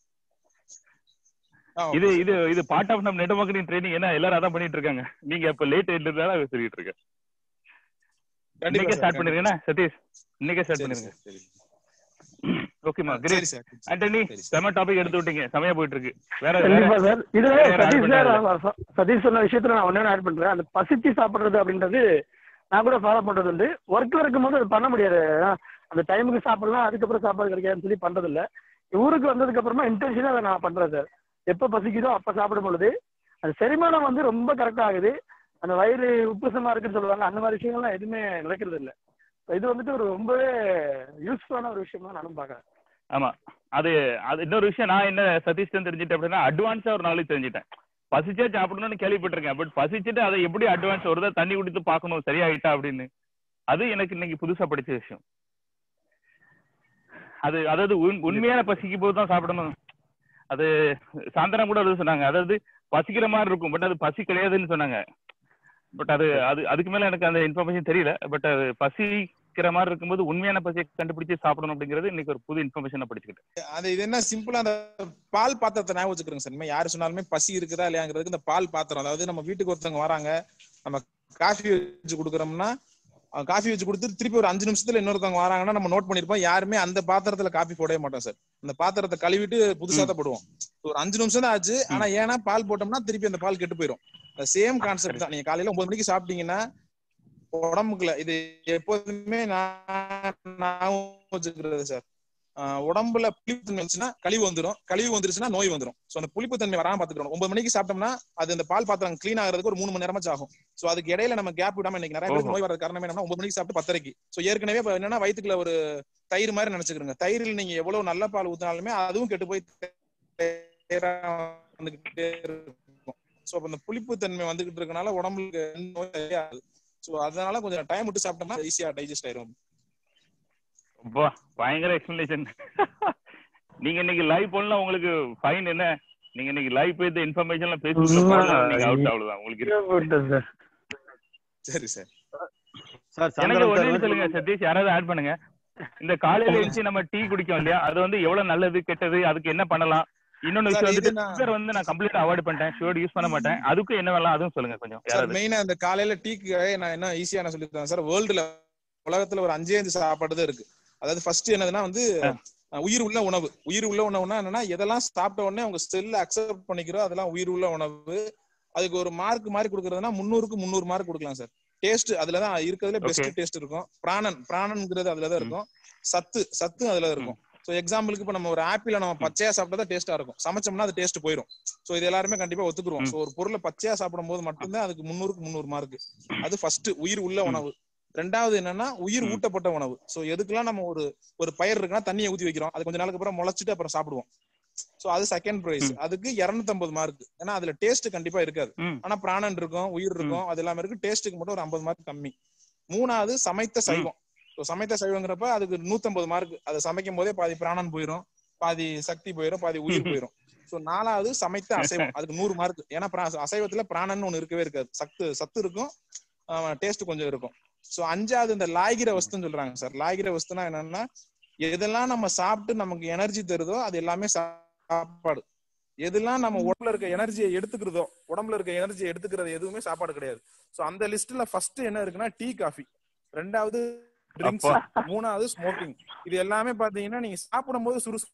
ஆ, இது இது இது பார்ட் ஆஃப் நம்ம நெட் மார்க்கெட்டிங் ட்ரைனிங் என்ன எல்லாரும் அதான் பண்ணிட்டு இருக்காங்க நீங்க இப்ப லேட் இருந்தாலும் அதை சொல்லிட்டு இருக்க கண்டிப்பா இன்னைக்கே சார், ஸ்டார்ட் பண்ணிருங்க என்ன சதீஷ் இன்னைக்கே ஸ்டார்ட் சரி, பண்ணிருங்க சரி, சரி. ஓகேமா சரி கிரேட் சார் ஆண்டனி செம டாபிக் எடுத்து விட்டீங்க செமையா போயிட்டு இருக்கு வேற கண்டிப்பா வேற சார் இதுல வேற யாரும் add சதீஷ் சார் பண்ணாதீங்க. அவர் ச- சதீஷ் சொன்ன விஷயத்துல நான் ஒண்ணே ஆட் பண்றேன் அந்த பசிச்சு சாப்பிடுறது அப்படின்றது நான் கூட ஃபாலோ பண்றது உண்டு ஒர்க்ல இருக்கும்போது அது பண்ண முடியாது ஏன்னா, அந்த டைமுக்கு சாப்பிடலாம் அதுக்கப்புறம் சாப்பாடு கிடைக்காதுன்னு சொல்லி பண்றது இல்ல ஊருக்கு வந்ததுக்கு அப்புறமா இன்டென்ஷனா அதை நான் பண்றேன் சார் எப்ப பசிக்குதோ அப்ப சாப்பிடும் பொழுது அந்த செரிமானம் வந்து ரொம்ப கரெக்டா ஆகுது அந்த வயிறு உப்புசமா இருக்குன்னு சொல்லுவாங்க அந்த மாதிரி விஷயங்கள்லாம் எதுவுமே நடக்கிறது இல்ல இது வந்துட்டு ஒரு ரொம்பவே யூஸ்ஃபுல்லான ஒரு விஷயம் தான் நானும் பாக்குறேன் ஆமா அது அது இன்னொரு விஷயம் நான் என்ன சதீஷ் தெரிஞ்சுட்டேன் அப்படின்னா அட்வான்ஸா ஒரு நாளைக்கு தெரிஞ்சுட்டேன் பசிச்சே சாப்பிடணும்னு கேள்விப்பட்டிருக்கேன் பட் பசிச்சுட்டு அதை எப்படி அட்வான்ஸ் ஒரு தடவை தண்ணி குடித்து பார்க்கணும் சரியாயிட்டா அப்படின்னு அது எனக்கு இன்னைக்கு புதுசா படிச்ச விஷயம் அது அதாவது உண்- உண்மையான பசிக்கு போது தான் சாப்பிடணும் அது சாயந்தரம் கூட அது சொன்னாங்க அதாவது பசிக்கிற மாதிரி இருக்கும் பட் அது பசி கிடையாதுன்னு சொன்னாங்க பட் அது அது அதுக்கு மேல எனக்கு அந்த இன்ஃபர்மேஷன் தெரியல பட் அது பசிக்கிற மாதிரி இருக்கும்போது உண்மையான பசியை கண்டுபிடிச்சு சாப்பிடணும் அப்படிங்கிறது இன்னைக்கு ஒரு புது இன்ஃபர்மேஷன் படிச்சுக்கிட்டேன் அது இது என்ன சிம்பிளா அந்த பால் பாத்திரத்தை ஞாபகம் வச்சுக்கிறோங்க சார் இனிமே யாரு சொன்னாலுமே பசி இருக்குதா இல்லையாங்கிறதுக்கு இந்த பால் பாத்திரம் அதாவது நம்ம வீட்டுக்கு ஒருத்தவங்க வராங்க நம்ம காஃபி வச்சு கொடுக்குறோம்னா காஃபி வச்சு கொடுத்து திருப்பி ஒரு அஞ்சு நிமிஷத்துல இன்னொருத்தவங்க வராங்கன்னா நம்ம நோட் பண்ணிருப்போம் யாருமே அந்த பாத்திரத்துல காஃபி போடவே மாட்டோம் சார் அந்த பாத்திரத்தை கழுவிட்டு புதுசா தான் போடுவோம் ஒரு அஞ்சு நிமிஷம் தான் ஆச்சு ஆனா ஏன்னா பால் போட்டோம்னா திருப்பி அந்த பால் கெட்டு போயிடும் சேம் கான்செப்ட் தான் நீங்க காலையில ஒன்பது மணிக்கு சாப்பிட்டீங்கன்னா உடம்புக்குள்ள இது எப்போதுமே நான் நான் வச்சுக்கிறது சார் ஆஹ் உடம்புல புளிப்பு தன்மை வந்துச்சுன்னா கழிவு வந்துடும் கழிவு வந்துருச்சுன்னா நோய் வந்துடும் சோ அந்த புளிப்பு தன்மை வராம பாத்துக்கணும் ஒன்பது மணிக்கு சாப்பிட்டோம்னா அது அந்த பால் பாத்திரம் க்ளீன் ஆகிறதுக்கு ஒரு மூணு மணி நேரமாச்சும் ஆகும் சோ அதுக்கு இடையில நம்ம கேப் விடாம இன்னைக்கு நிறைய பேருக்கு ஓஹோ. நோய் வரது காரணமே என்னன்னா ஒன்பது மணிக்கு சாப்பிட்டு பத்தரைக்கு சோ ஏற்கனவே இப்ப என்னன்னா வயித்துக்குள்ள ஒரு தயிர் மாதிரி நினைச்சுக்கிறோங்க தயிரில் நீங்க எவ்வளவு நல்ல பால் ஊத்தினாலுமே அதுவும் கெட்டு போய் தயிரா வந்துகிட்டே இருக்கும் சோ அப்ப அந்த புளிப்பு தன்மை வந்துகிட்டு இருக்கனால உடம்புக்கு எந்த நோய் ஆகுது சோ அதனால கொஞ்சம் டைம் விட்டு சாப்பிட்டோம்னா ஈஸியா டைஜஸ்ட் ஆயிரும் அப்பா பயங்கர எக்ஸ்பிளனேஷன் நீங்க இன்னைக்கு லைவ் போடலாம் உங்களுக்கு ஃபைன் என்ன நீங்க இன்னைக்கு லைவ் போய் இந்த இன்ஃபர்மேஷன்லாம் பேஸ்புக்ல உண்மை. போடலாம் நீங்க அவுட் அவ்வளவுதான் உங்களுக்கு இருக்கு. சரி சார் சார் எனக்கு சந்திரன் ஒண்ணு சார் சொல்லுங்க சதீஷ் யாராவது ஆட் பண்ணுங்க இந்த காலையில எழுந்து நம்ம டீ குடிக்கோம் இல்லையா அது வந்து எவ்வளவு நல்லது கெட்டது அதுக்கு என்ன பண்ணலாம் இன்னொன்னு Sir, விஷயம் இது வந்துட்டு நான்- சுகர் வந்து நான் கம்ப்ளீட்டா அவாய்ட் பண்ணிட்டேன் சுகர் யூஸ் பண்ண மாட்டேன் அதுக்கும் என்ன வேணாம் அதுவும் சொல்லுங்க கொஞ்சம் சார் யாராவது மெயினா இந்த காலையில டீக்கு நான் என்ன ஈஸியா நான் சொல்லிருக்கேன் சார் வேர்ல்டுல உலகத்துல ஒரு அஞ்சே அஞ்சு சாப்பாடு தான் இருக்கு அதாவது ஃபர்ஸ்ட் என்னதுன்னா வந்து அஹ், உயிர் உள்ள உணவு உயிர் உள்ள உணவுனா என்னன்னா எதெல்லாம் சாப்பிட்ட உடனே உங்க செல்ல அக்செப்ட் பண்ணிக்கிறோம் அதெல்லாம் உயிர் உள்ள உணவு அதுக்கு ஒரு மார்க் மாதிரி கொடுக்கறதுனா முந்நூறுக்கு முந்நூறு மார்க் கொடுக்கலாம் சார் டேஸ்ட் அதுலதான் இருக்கிறதுல பெஸ்ட் Okay. டேஸ்ட் இருக்கும் பிராணன் பிராணன்ங்கிறது அதுலதான் இருக்கும் சத்து சத்து அதுல இருக்கும் சோ எக்ஸாம்பிளுக்கு இப்ப நம்ம ஒரு ஆப்பிள நம்ம பச்சையா சாப்பிட்டா தான் டேஸ்டா இருக்கும் சமைச்சோம்னா அது டேஸ்ட் போயிடும் சோ இது எல்லாருமே கண்டிப்பா ஒத்துக்குருவோம் சோ ஒரு பொருளை பச்சையா சாப்பிடும் போது மட்டும்தான் அதுக்கு முந்நூறுக்கு முந்நூறு மார்க் அது ஃபர்ஸ்ட் உயிர் உள்ள உணவு ரெண்டாவது என்னன்னா உயிர் ஊட்டப்பட்ட உணவு சோ எதுக்கெல்லாம் நம்ம ஒரு ஒரு பயிர் இருக்குன்னா தண்ணியை ஊத்தி வைக்கிறோம் அது கொஞ்ச நாளுக்கு அப்புறம் முளைச்சிட்டு அப்புறம் சாப்பிடுவோம் சோ அது செகண்ட் பிரைஸ் அதுக்கு 250 மார்க் ஏன்னா அதுல டேஸ்ட் கண்டிப்பா இருக்காது ஆனா பிராணன் இருக்கும் உயிர் இருக்கும் அது எல்லாமே இருக்கு டேஸ்ட்டுக்கு மட்டும் ஒரு 50 மார்க் கம்மி மூணாவது சமைத்த சைவம் ஸோ சமைத்த சைவங்கிறப்ப அதுக்கு 150 மார்க் அதை சமைக்கும் போதே பாதி பிராணன் போயிடும் பாதி சக்தி போயிடும் பாதி உயிர் போயிடும் ஸோ நாலாவது சமைத்த அசைவம் அதுக்கு நூறு மார்க் ஏன்னா பிரா- அசைவத்துல பிராணன் ஒண்ணு இருக்கவே இருக்காது சத்து சத்து இருக்கும் டேஸ்ட் கொஞ்சம் இருக்கும் ஸோ அஞ்சாவது இந்த லாய்கிற வஸ்துன்னு சொல்றாங்க சார் லாய்கிற வஸ்துனா என்னன்னா எதெல்லாம் நம்ம சாப்பிட்டு நமக்கு எனர்ஜி தருதோ அது எல்லாமே சாப்பாடு எதெல்லாம் நம்ம உடம்புல இருக்க எனர்ஜியை எடுத்துக்கிறதோ உடம்புல இருக்க எனர்ஜியை எடுத்துக்கிறது எதுவுமே சாப்பாடு கிடையாது சோ அந்த லிஸ்ட்ல ஃபர்ஸ்ட் என்ன இருக்குன்னா டீ காஃபி ரெண்டாவது ட்ரிங்க்ஸ் அப்பா. மூணாவது ஸ்மோக்கிங் இது எல்லாமே பாத்தீங்கன்னா நீங்க சாப்பிடும் போது சுறுசுறு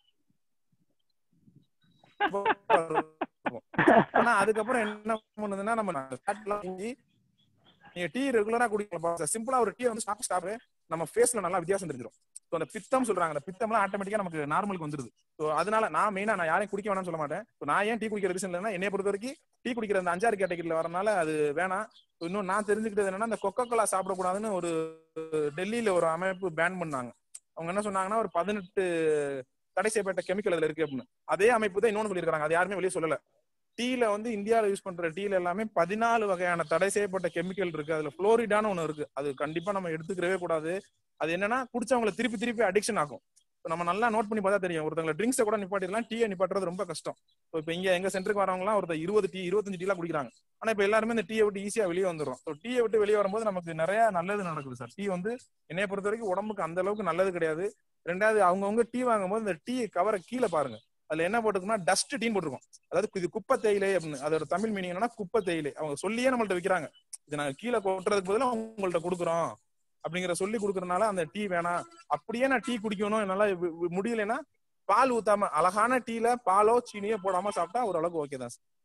ஆனா அதுக்கப்புறம் என்ன பண்ணுதுன்னா நம்ம fat எல்லாம் செஞ்சு நீங்க டீ ரெகுலரா குடிக்கலாம் சிம்பிளா ஒரு டீ வந்து சாப்பிட்டு சாப்பிட்டு நம்ம ஃபேஸ்ல நல்லா வித்தியாசம் தெரிஞ்சிடும் ஸோ அந்த பித்தம் சொல்றாங்க அந்த பித்தம்லாம் ஆட்டோமேட்டிக்கா நமக்கு நார்மலுக்கு வந்துருது ஸோ அதனால நான் மெயினா நான் யாரையும் குடிக்க வேணாம்னு சொல்ல மாட்டேன் இப்போ நான் ஏன் டீ குடிக்கிற ரீசன் இல்லைன்னா என்னைய பொறுத்த வரைக்கும் டீ குடிக்கிற அந்த அஞ்சாறு கேட்டகரியில வரனால அது வேணாம் இன்னும் நான் தெரிஞ்சுக்கிட்டது என்னன்னா அந்த கொக்கோ கோலா சாப்பிடக்கூடாதுன்னு ஒரு டெல்லியில ஒரு அமைப்பு பேன் பண்ணாங்க அவங்க என்ன சொன்னாங்கன்னா ஒரு பதினெட்டு தடை செய்யப்பட்ட கெமிக்கல் அதுல இருக்கு அப்படின்னு அதே அமைப்பு தான் இன்னொன்னு சொல்லியிருக்காங்க அது யாருமே வெளியே சொல்லல டீல வந்து இந்தியாவில் யூஸ் பண்ற டீல எல்லாமே பதினாலு வகையான தடை செய்யப்பட்ட கெமிக்கல் இருக்கு அதுல புளோரிடான்னு ஒண்ணு இருக்கு அது கண்டிப்பா நம்ம எடுத்துக்கிறவே கூடாது அது என்னன்னா குடிச்சவங்களை திருப்பி திருப்பி அடிக்ஷன் ஆகும் இப்ப நம்ம நல்லா நோட் பண்ணி பார்த்தா தெரியும் ஒருத்தவங்க ட்ரிங்க்ஸை கூட நிப்பாட்டிடலாம் டீயை நிப்பாட்டுறது ரொம்ப கஷ்டம் இப்போ இப்ப இங்க எங்க சென்டருக்கு வரவங்கலாம் ஒருத்தர் இருபது டீ இருபத்தஞ்சு டீலாம் குடிக்கிறாங்க ஆனா இப்ப எல்லாருமே இந்த டீயை விட்டு ஈஸியா வெளியே வந்துடும் ஸோ டீயை விட்டு வெளியே வரும்போது நமக்கு நிறைய நல்லது நடக்குது சார் டீ வந்து என்னைய பொறுத்த வரைக்கும் உடம்புக்கு அந்த அளவுக்கு நல்லது கிடையாது ரெண்டாவது அவங்கவுங்க டீ வாங்கும்போது இந்த டீ கவரை கீழே பாருங்க அதுல என்ன போட்டுருக்குன்னா டஸ்ட் டீன்னு போட்டிருக்கோம் அதாவது இது குப்பை தேயிலை அப்படின்னு அதோட தமிழ் மீனிங் என்னன்னா குப்பை தேயிலை அவங்க சொல்லியே நம்மள்ட்ட விக்கிறாங்க இது நாங்க கீழே கொட்டுறதுக்கு பதிலா உங்கள்ட்ட கொடுக்குறோம் அப்படிங்கிற சொல்லி கொடுக்கறதுனால அந்த டீ வேணாம் அப்படியே நான் டீ குடிக்கணும் என்னால வி- வி- முடியலைன்னா பால் ஊத்தாம அழகான டீல பாலோ சீனியோ போடாம சாப்பிட்டா ஓரளவுக்கு ஓகே தான் சார்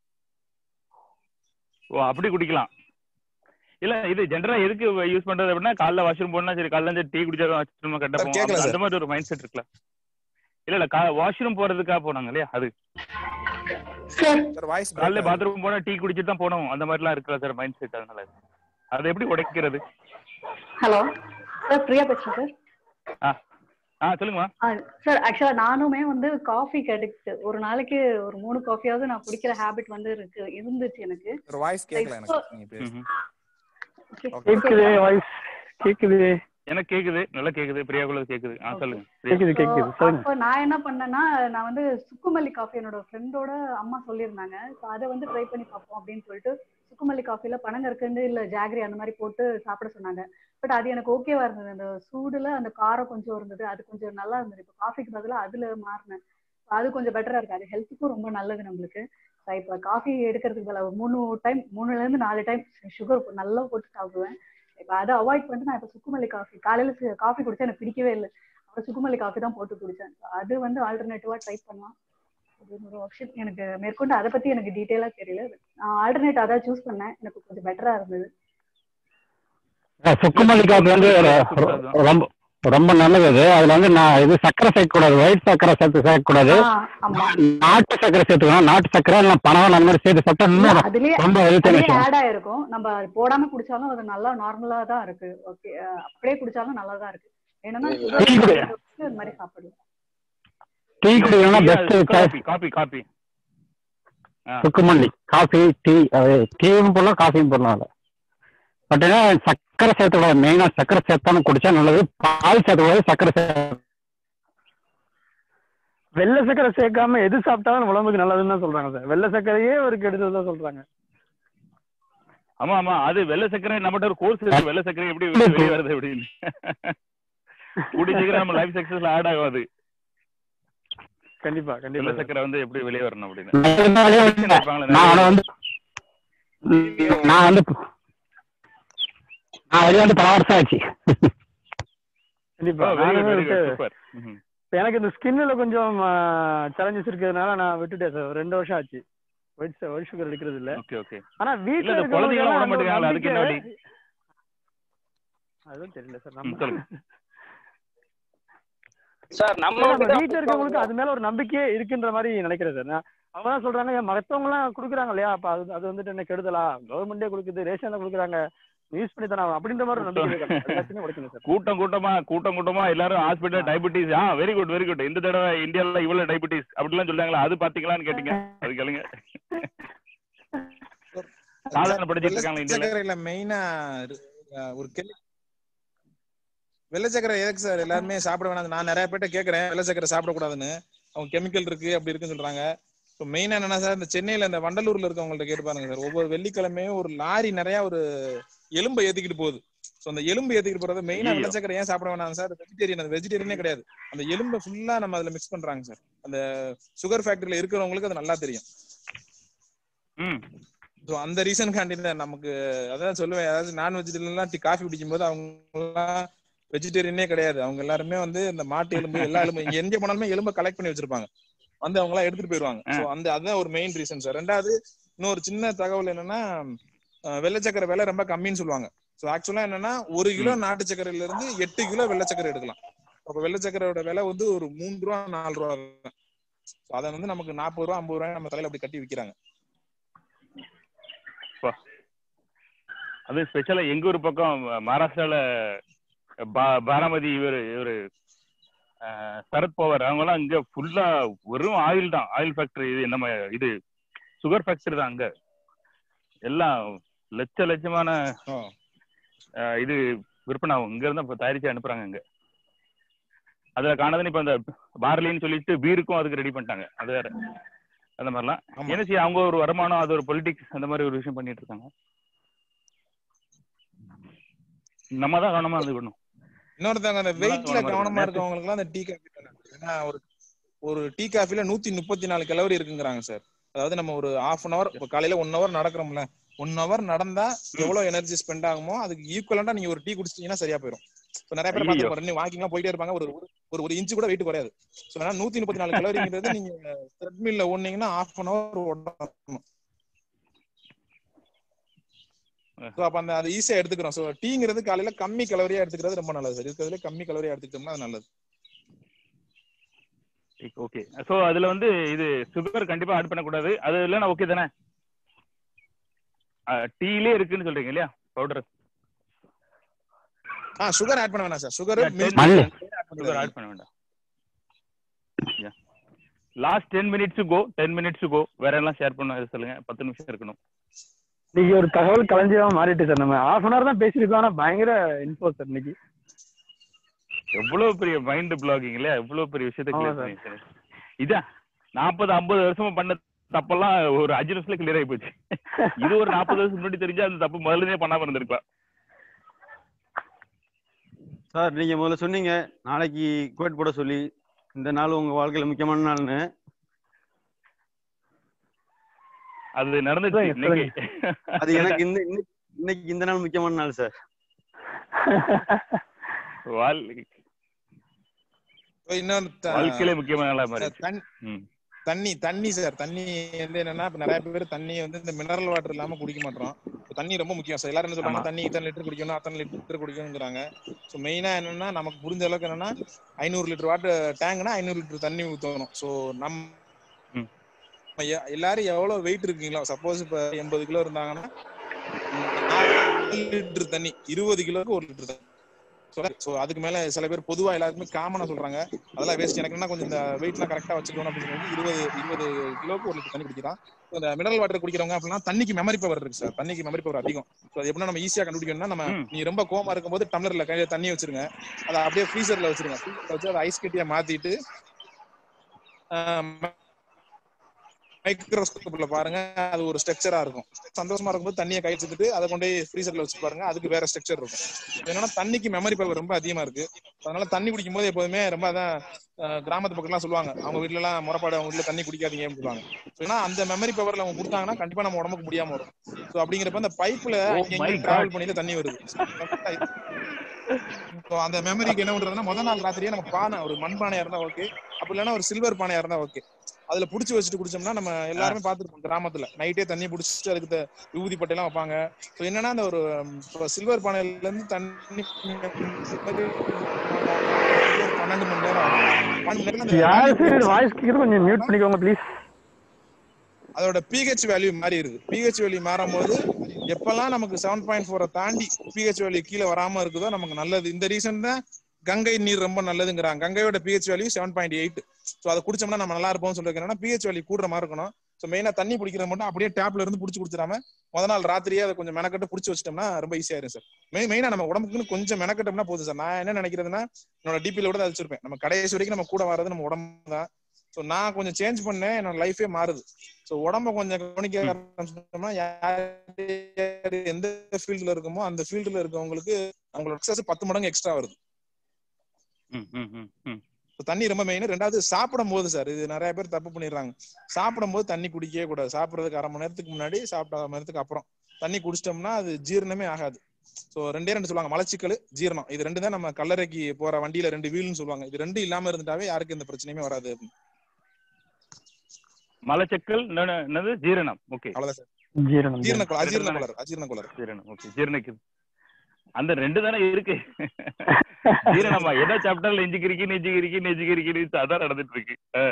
ஓ அப்படி குடிக்கலாம் இல்ல இது ஜென்ரலா எதுக்கு யூஸ் பண்றது அப்படின்னா காலைல வாஷ்ரூம் போனா சரி காலைல இருந்து டீ குடிச்சா வாஷ்ரூம் கட்ட Sir, கேக்கல போவோம் sir. அந்த மாதிரி ஒரு மைண்ட் செட் இருக்குல்ல இல்ல இல்ல வாஷ்ரூம் போறதுக்காக போனாங்க இல்லையா அது சார் வாய்ஸ் காலைல பாத்ரூம் போனா டீ குடிச்சிட்டு தான் போனோம் அந்த மாதிரிலாம் இருக்குல்ல சார் மைண்ட் செட் அதனால அதை எப்படி உடைக்கிறது ஹலோ சார் பிரியா பேசுறேன் சார் ஆ ஆ சொல்லுங்கம்மா சார் ஆக்சுவலா நானுமே வந்து காஃபி அடிக்ட் ஒரு நாளைக்கு ஒரு மூணு காஃபியாவது நான் குடிக்கிற ஹேபிட் வந்து இருக்கு இருந்துச்சு எனக்கு ஒரு வாய்ஸ் கேட்கல எனக்கு நீங்க பேசுங்க கேக்குது வாய்ஸ் கேக்குது எனக்கு கேக்குது நல்லா கேக்குது பிரியாக்குள்ள கேக்குது ஆ சொல்லுங்க கேக்குது கேக்குது சொல்லுங்க அப்போ நான் என்ன பண்ணேன்னா நான் வந்து சுக்குமல்லி காஃபி என்னோட ஃப்ரெண்டோட அம்மா சொல்லியிருந்தாங்க ஸோ அதை வந்து ட்ரை பண்ணி பார்ப்போம் அப்படின்னு சொல்லிட்டு சுக்குமல்லி காஃபில பனங்கற்கண்டு இல்ல ஜாகரி அந்த மாதிரி போட்டு சாப்பிட சொன்னாங்க பட் அது எனக்கு ஓகேவா இருந்தது அந்த சூடுல அந்த காரம் கொஞ்சம் இருந்தது அது கொஞ்சம் நல்லா இருந்தது இப்போ காஃபிக்கு பதிலா அதுல மாறினேன் அது கொஞ்சம் பெட்டரா இருக்கு அது ஹெல்த்துக்கும் ரொம்ப நல்லது நம்மளுக்கு So, இப்போ காஃபி எடுக்கிறதுக்கு பதிலா ஒரு மூணு டைம் மூணுல இருந்து நாலு டைம் சுகர் நல்லா போட்டு சாப்பிடுவேன் இப்போ அதை அவாய்ட் பண்ணிட்டு நான் இப்போ சுக்குமல்லி காஃபி காலையில காஃபி குடிச்சா எனக்கு பிடிக்கவே இல்லை அப்புறம் சுக்குமல்லி காஃபி தான் போட்டு குடிச்சேன் So, அது வந்து ஆல்டர்னேட்டிவா ட்ரை பண்ணலாம் அது ஒரு ஆப்ஷன் எனக்கு மேற்கொண்டு அதை பத்தி எனக்கு டீட்டெயிலா தெரியல நான் ஆல்டர்னேட் அதான் சூஸ் பண்ணேன் எனக்கு கொஞ்சம் பெட்டரா இருந்தது சுக்குமல்லி காப்பி வந்து ரொ- ரொம்ப ரொம்ப நல்லது அது அதுல வந்து நான் இது சக்கரை சேர்க்கக்கூடாது ஒயிட் சக்கரை சேர்த்து சேர்க்கக்கூடாது ஆ, ஆமா நாட்டு சக்கரை சேர்த்துக்கணும் நாட்டு சக்கரை இல்ல பணம் அந்த மாதிரி சேர்த்து சாப்பிட்டா இன்னும் அதுலயே ரொம்ப ஹெல்த்தான அதுலயே விஷயம் ஆட் ஆயிருக்கும் நம்ம அது போடாம குடிச்சாலும் அது நல்லா நார்மலா தான் இருக்கு ஓகே அப்படியே குடிச்சாலும் நல்லா தான் இருக்கு என்னன்னா டீ குடி. சுகர் இந்த மாதிரி சாப்பிடலாம் டீ குடிக்கணும்னா பெஸ்ட் காபி காபி காபி சுக்குமல்லி காஃபி டீ அது டீயும் போடலாம் காஃபியும் போடலாம் அதில் பட் என்ன சக்கரை சேர்த்துக்கூடாது மெயினா சக்கரை சேர்த்தாலும் குடிச்சா நல்லது பால் சேர்த்துக்கூடாது சக்கரை சேர்த்து வெள்ளை சக்கரை சேர்க்காம எது சாப்பிட்டாலும் நம்ம உடம்புக்கு நல்லதுன்னு தான் சொல்றாங்க சார் வெள்ளை சக்கரையே ஒரு கெடுதல் தான் சொல்றாங்க ஆமா ஆமா அது வெள்ளை சக்கரை நம்மகிட்ட ஒரு கோர்ஸ் இருக்கு வெள்ளை சக்கரை எப்படி வெளிய வெளிய வருது அப்படின்னு கூடிய சீக்கிரம் நம்ம லைஃப் சக்சஸ்ல ஆட் ஆகாது கண்டிப்பா வெள்ளை கண்டிப்பா சக்கரை வந்து எப்படி வெளியே வரணும் அப்படின்னு அதனாலே வந்து இருப்பாங்களே நான் நிறைய அவனை வந்து நான் வந்து நான் வெளியே வந்து பல வருஷம் ஆச்சு கண்டிப்பா வெரி நானுமே குட் வெரி விட்டு- குட் சூப்பர் இப்ப எனக்கு இந்த ஸ்கின்ல கொஞ்சம் சேலஞ்சஸ் இருக்கிறதுனால நான் விட்டுட்டேன் சார் ரெண்டு வருஷம் ஆச்சு ஒயிட் ஒயிட் சுகர் எடுக்கிறது இல்ல ஓகே ஓகே ஆனா இல்ல வீட்டுல இந்த குழந்தைங்க எல்லாம் விட மாட்டேங்கிறாங்களா அதுக்கு என்ன வழி அதுவும் தெரியல சார் ம், நம்ம சொல்லுங்க சார் இல்ல, நம்ம நம்ம வீட்டுல இருக்கவங்களுக்கு அது மேல ஒரு நம்பிக்கையே இருக்குன்ற மாதிரி நினைக்கிறேன் சார் நான் அவங்க தான் சொல்றாங்க ஏன் மத்தவங்க எல்லாம் குடுக்குறாங்க இல்லையா அப்ப அது அது வந்துட்டு என்ன கெடுதலா கவர்மெண்டே கொடுக்குது ரேஷன்ல கொடுக்குறாங்க யூஸ் பண்ணி தானே ஆகணும். அப்படின்ற மாதிரி ஒரு நம்பிக்கை இருக்கு. எல்லாத்தையுமே உடைக்கணும் சார் கூட்டம் கூட்டமா கூட்டம் கூட்டமா எல்லாரும் ஹாஸ்பிட்டல் டயபிட்டிஸ் ஆ வெரி குட் வெரி குட் இந்த தடவை இந்தியால இவ்வளவு டயபிட்டிஸ் அப்படிலாம் சொல்றாங்களா அது பாத்தீங்களான்னு கேட்டீங்க அது கேளுங்க சாதாரண படிச்சிட்டு இருக்காங்க இந்தியால வெள்ளச்சக்கரையில மெயினா ஒரு கெமி வெள்ளச்சக்கரை எதுக்கு சார் எல்லாருமே சாப்பிட வேணாம் நான் நிறைய பேர்ட்ட கேக்குறேன் வெள்ளச்சக்கரை சாப்பிடக்கூடாதுன்னு அவங்க கெமிக்கல் இருக்கு அப்படி இருக்குன்னு சொல்றாங்க இப்போ மெயினா என்னன்னா சார் இந்த சென்னையில இந்த வண்டலூர்ல இருக்கவங்கள்ட்ட கேட்டு பாருங்க சார் ஒவ்வொரு வெள்ளிக்கிழமையும் ஒரு லாரி நிறைய ஒரு எலும்பை ஏத்திக்கிட்டு போகுது ஸோ அந்த எலும்பு ஏத்திக்கிட்டு போறது மெயினா ஐயோ. வெள்ளச்சக்கரை ஏன் சாப்பிட வேணாம் சார் வெஜிடேரியன் அது வெஜிடேரியனே கிடையாது அந்த எலும்பை ஃபுல்லா நம்ம அதுல மிக்ஸ் பண்றாங்க சார் அந்த சுகர் ஃபேக்டரியில இருக்கிறவங்களுக்கு அது நல்லா தெரியும் ம் ஸோ அந்த ரீசன் காண்டி தான் நமக்கு அதான் சொல்லுவேன் அதாவது நான் வெஜிடேரியன்லாம் டீ காஃபி குடிக்கும்போது அவங்கலாம் வெஜிடேரியனே கிடையாது அவங்க எல்லாருமே வந்து இந்த மாட்டு எலும்பு எல்லா எலும்பு இங்க எங்க போனாலுமே எலும்பை கலெக்ட் பண்ணி வச்சிருப்பாங்க வந்து அவங்க எல்லாம் எடுத்துட்டு போயிருவாங்க ஸோ அந்த அதுதான் ஒரு மெயின் ரீசன் சார் ரெண்டாவது இன்னொரு சின்ன தகவல் என்னன்னா அஹ் வெள்ளை சக்கரை விலை ரொம்ப கம்மின்னு சொல்லுவாங்க ஸோ ஆக்சுவலா என்னன்னா ஒரு கிலோ நாட்டு சக்கரையில இருந்து எட்டு கிலோ வெள்ளை சக்கரை எடுக்கலாம் அப்ப வெள்ளை சக்கரையோட விலை வந்து ஒரு மூணு ரூபா நாலு ரூபா தான் So அதை வந்து நமக்கு நாற்பது ரூபா ஐம்பது ரூபாய் நம்ம தலையில அப்படி கட்டி விக்கிறாங்க அப்பா. அது ஸ்பெஷலா எங்க ஒரு பக்கம் மகாராஷ்டிரால பா- பாராமதி இவரு இவரு அஹ், சரத் பவார் அவங்க எல்லாம் இங்க ஃபுல்லா வெறும் ஆயில் தான் ஆயில் ஃபேக்டரி இது நம்ம இது சுகர் ஃபேக்டரி தான் அங்க எல்லாம் லட்ச லட்சமான அஹ், இது விற்பனை ஆகும் இங்க இருந்து இப்ப தயாரிச்சு அனுப்புறாங்க இங்க அதுல காணதுன்னு இப்ப இந்த பார்லின்னு சொல்லிட்டு பீருக்கும் அதுக்கு ரெடி பண்ணிட்டாங்க அது வேற அந்த மாதிரிலாம் என்ன செய்ய அவங்க ஒரு வருமானம் அது ஒரு பொலிட்டிக்ஸ் அந்த மாதிரி ஒரு விஷயம் பண்ணிட்டு இருக்காங்க நம்ம தான் கவனமா இருந்துக்கணும் இன்னொருத்தவங்க அந்த நம்ம தான் வெயிட்ல கவனமா கவனமா இருக்கணும். இருக்கவங்களுக்கு எல்லாம் அந்த டீ காஃபி ஏன்னா ஒரு ஒரு டீ காஃபில நூத்தி முப்பத்தி நாலு கலோரி இருக்குங்கிறாங்க சார் அதாவது நம்ம ஒரு ஹாஃப் அன் அவர் காலையில ஒன் ஹவர் நடக்கிறோம்ல ஒன் ஹவர் நடந்தா எவ்வளவு எனர்ஜி ஸ்பெண்ட் ஆகுமோ அதுக்கு ஈக்குவலண்டா நீங்க ஒரு டீ குடிச்சிட்டீங்கன்னா சரியா போயிடும் இப்போ நிறைய பேர் ஐயையோ. பார்த்துருப்போம் ரெண்டு வாக்கிங் போயிட்டே இருப்பாங்க ஒரு ஒரு ஒரு இன்ச்சு கூட வெயிட் குறையாது ஸோ அதனால நூத்தி முப்பத்தி நாலு கலோரிங்கிறது நீங்க த்ரெட்மில்ல ஓடுனீங்கன்னா ஹாஃப் அன் ஹவர் ஓடணும் ஸோ அப்ப அந்த அது ஈஸியா எடுத்துக்கிறோம் ஸோ டீங்கிறது காலையில கம்மி கலோரியா எடுத்துக்கிறது ரொம்ப நல்லது சார் இருக்கிறதுல கம்மி கலோரியா எடுத்துக்கிட்டோம்னா அது நல்லது ஓகே சோ அதுல வந்து இது சுகர் கண்டிப்பா ஆட் பண்ணக்கூடாது அது இல்லைன்னா ஓகே தானே டீலே இருக்குன்னு சொல்றீங்க இல்லையா பவுடர் ஆ சுகர் ஆட் பண்ண வேணாம் சார் சுகர் மல்லி. சுகர் ஆட் பண்ண வேண்டாம் last ten minutes go ten minutes go வேற எல்லாம் ஷேர் பண்ண சொல்லுங்க பத்து நிமிஷம் இருக்கணும் இன்னைக்கு ஒரு தகவல் களஞ்சியமா மாறிட்டு சார் நம்ம ஹாஃப் அன் ஹவர் தான் பேசியிருக்கோம் ஆனா பயங்கர இன்ஃபோ சார் இன்னைக்கு எவ்வளவு பெரிய மைண்ட் பிளாகிங் இல்லையா எவ்வளவு பெரிய விஷயத்தை ஆமா கிளியர் sir. பண்ணிருக்கேன் இதான் நாற்பது ஐம்பது வருஷமா பண்ண தப்பெல்லாம் ஒரு அஞ்சு நிமிஷத்துல கிளியர் ஆகி போச்சு இது ஒரு நாற்பது வருஷம் முன்னாடி தெரிஞ்சா அந்த தப்பு முதல்லயே பண்ணாம இருந்திருக்கலாம் சார் நீங்க முதல்ல சொன்னீங்க நாளைக்கு கோட் போட சொல்லி இந்த நாள் உங்க வாழ்க்கையில முக்கியமான நாள்னு அது நடந்துச்சு இன்னைக்கு அது எனக்கு இந்த இன்னைக்கு- இன்னைக்கு இந்த நாள் முக்கியமான நாள் சார் வாழ் இன்னொரு த- வாழ்க்கையிலே முக்கியமான நாளா மாறி தண்ணி- தண்ணி தண்ணி சார் தண்ணி வந்து என்னன்னா இப்ப நிறைய பேர் தண்ணி வந்து இந்த மினரல் வாட்டர் இல்லாம குடிக்க மாட்டோம் இப்ப தண்ணி ரொம்ப முக்கியம் சார் எல்லாரும் என்ன சொல்றாங்க ஆமா. தண்ணி இத்தனை லிட்டர் குடிக்கணும் அத்தனை லிட்டர் குடிக்கணுங்கிறாங்க ஸோ மெயினா என்னன்னா நமக்கு புரிஞ்ச அளவுக்கு என்னன்னா ஐநூறு லிட்டர் வாட்டர் டேங்க்னா ஐநூறு லிட்டர் தண்ணி ஊற்றணும் ஸோ நம்ம நம்ம எ- எல்லாரும் எவ்வளவு வெயிட் இருக்கீங்களோ சப்போஸ் இப்ப எண்பது கிலோ இருந்தாங்கன்னா நாலு லிட்டர் தண்ணி இருபது கிலோக்கு ஒரு லிட்டர் தண்ணி ஸோ அதுக்கு மேல சில பேர் பொதுவா எல்லாருக்குமே காமனா சொல்றாங்க அதெல்லாம் வேஸ்ட் எனக்கு என்ன கொஞ்சம் இந்த வெயிட்லாம் கரெக்டா வச்சுக்கணும் அப்படின்னு சொல்லி இருபது இருபது கிலோக்கு ஒரு லிட்டர் தண்ணி குடிக்கலாம் So, இந்த மினரல் வாட்டர் குடிக்கிறவங்க அப்படின்னா தண்ணிக்கு மெமரி பவர் இருக்கு சார் தண்ணிக்கு மெமரி பவர் அதிகம் ஸோ அது எப்படின்னா நம்ம ஈஸியா கண்டுபிடிக்கணும்னா நம்ம நீ ரொம்ப கோமா இருக்கும்போது டம்ளர்ல கையில தண்ணி வச்சிருங்க அதை அப்படியே ஃப்ரீசர்ல வச்சிருங்க ஃப்ரீசர்ல வச்சு அதை ஐஸ் கட்டியா மாத்திட்டு மைக்ரோஸ்கோப்ல பாருங்க அது ஒரு ஸ்ட்ரக்சரா இருக்கும் சந்தோஷமா இருக்கும்போது தண்ணியை கை வச்சுட்டு அதை கொண்டு போய் ஃப்ரீசர்ல வச்சு பாருங்க அதுக்கு வேற ஸ்ட்ரக்சர் இருக்கும் என்னன்னா தண்ணிக்கு மெமரி பவர் ரொம்ப அதிகமா இருக்கு அதனால தண்ணி குடிக்கும் போது எப்போதுமே ரொம்ப அதான் அஹ், கிராமத்து பக்கம்லாம் சொல்லுவாங்க அவங்க வீட்ல எல்லாம் முறைப்பாடு அவங்க வீட்ல தண்ணி குடிக்காதீங்க அப்படின்னு சொல்லுவாங்க So, ஏன்னா அந்த மெமரி பவர்ல அவங்க கொடுத்தாங்கன்னா கண்டிப்பா நம்ம உடம்புக்கு முடியாம வரும் சோ அப்படிங்கிறப்ப அந்த பைப்ல Oh அங்க my டிராவல் God. பண்ணிட்டு தண்ணி வருது So, அந்த மெமரிக்கு என்ன பண்றதுன்னா முதல் நாள் ராத்திரியே நம்ம பானை ஒரு மண் பானையா இருந்தா ஓகே அப்படி இல்லைன்னா ஒரு சில்வர் பானையா இருந்தா ஓகே அதுல புடிச்சு வச்சுட்டு குடிச்சோம்னா நம்ம எல்லாருமே பார்த்துருப்போம் கிராமத்துல நைட்டே தண்ணி புடிச்சிட்டு அதுக்கு த- விபூதி பட்டையெல்லாம் வைப்பாங்க ஸோ என்னன்னா அந்த ஒரு சில்வர் பானையில இருந்து தண்ணி ஒரு பன்னெண்டு மணி நேரம் ஆகும். பன்னெண்டு மணி நேரம் அந்த யாரு தண்ணி சார் வாய்ஸ் கேக்குறது கொஞ்சம் மியூட் பண்ணிக்கோங்க ப்ளீஸ் அதோட பிஹெச் வேல்யூ மாறி இருக்கு பிஹெச் வேல்யூ மாறும் போது எப்பெல்லாம் நமக்கு செவன் பாயிண்ட் ஃபோரை தாண்டி பிஹெச் வேல்யூ கீழே வராம இருக்குதோ நமக்கு நல்லது இந்த ரீசன் தான் கங்கை நீர் ரொம்ப நல்லதுங்கிறாங்க கங்கையோட pH value seven point eight so அதை குடிச்சோம்னா நம்ம நல்லா இருப்போம்னு சொல்லிருக்கேன் என்னன்னா பிஹெச் வேல்யூ கூடுற மாதிரி இருக்கணும் ஸோ மெயினா தண்ணி குடிக்கிறது மட்டும் அப்படியே டேப்ல இருந்து புடிச்சு குடிச்சிடாம முத நாள் ராத்திரியே அதை கொஞ்சம் மெனக்கட்டு புடிச்சு வச்சிட்டோம்னா ரொம்ப ஈஸியா இருக்கும் சார் மெயின் மெயினா நம்ம உடம்புக்குன்னு கொஞ்சம் மெனக்கட்டோம்னா போதும் சார் நான் என்ன நினைக்கிறதுன்னா என்னோட டிபில கூட அதை வச்சிருப்பேன் நம்ம கடைசி வரைக்கும் நம்ம கூட வர்றது நம்ம உடம்பு தான் ஸோ நான் கொஞ்சம் சேஞ்ச் பண்ணேன் என்னோட லைஃபே மாறுது ஸோ உடம்ப கொஞ்சம் கவனிக்க ஆரம்பிச்சிட்டோம்னா யார் யார் எந்த ஃபீல்டுல இருக்குமோ அந்த ஃபீல்டுல இருக்கவங்களுக்கு அவங்களோட சக்சஸ் பத்து மடங்கு எக்ஸ்ட்ரா வருது ம், ம், ம், ம். So, தண்ணி ரொம்ப மெயின் ரெண்டாவது சாப்பிடும் போது சார் இது நிறைய பேர் தப்பு பண்ணிடுறாங்க சாப்பிடும் போது தண்ணி குடிக்கவே கூடாது சாப்பிடுறதுக்கு அரை மணி நேரத்துக்கு முன்னாடி சாப்பிட்ட அரை மணி நேரத்துக்கு அப்புறம் தண்ணி குடிச்சிட்டோம்னா அது ஜீரணமே ஆகாது சோ ரெண்டே ரெண்டு சொல்லுவாங்க மலச்சிக்கல் ஜீரணம் இது ரெண்டு தான் நம்ம கல்லறைக்கு போற வண்டியில ரெண்டு வீல்னு சொல்லுவாங்க இது ரெண்டு இல்லாம இருந்துட்டாவே யாருக்கும் எந்த பிரச்சனையுமே வராது மலச்சிக்கல் இன்னொன்னு என்னது ஜீரணம் ஓகே அவ்வளவுதான் சார் ஜீரணம் ஜீரண கோளாறு அஜீரண கோளாறு அஜீரண கோளாறு ஜீரணம் ஓகே ஜீரணிக்குது அந்த ரெண்டு தானே இருக்கு ஜீரணமா எதை சாப்பிட்டாலும் நெஞ்சு கிரிக்கி நெஞ்சு கிரிக்கி நெஞ்சு கிரிக்கி அதான் நடந்துட்டு இருக்கு ஆ.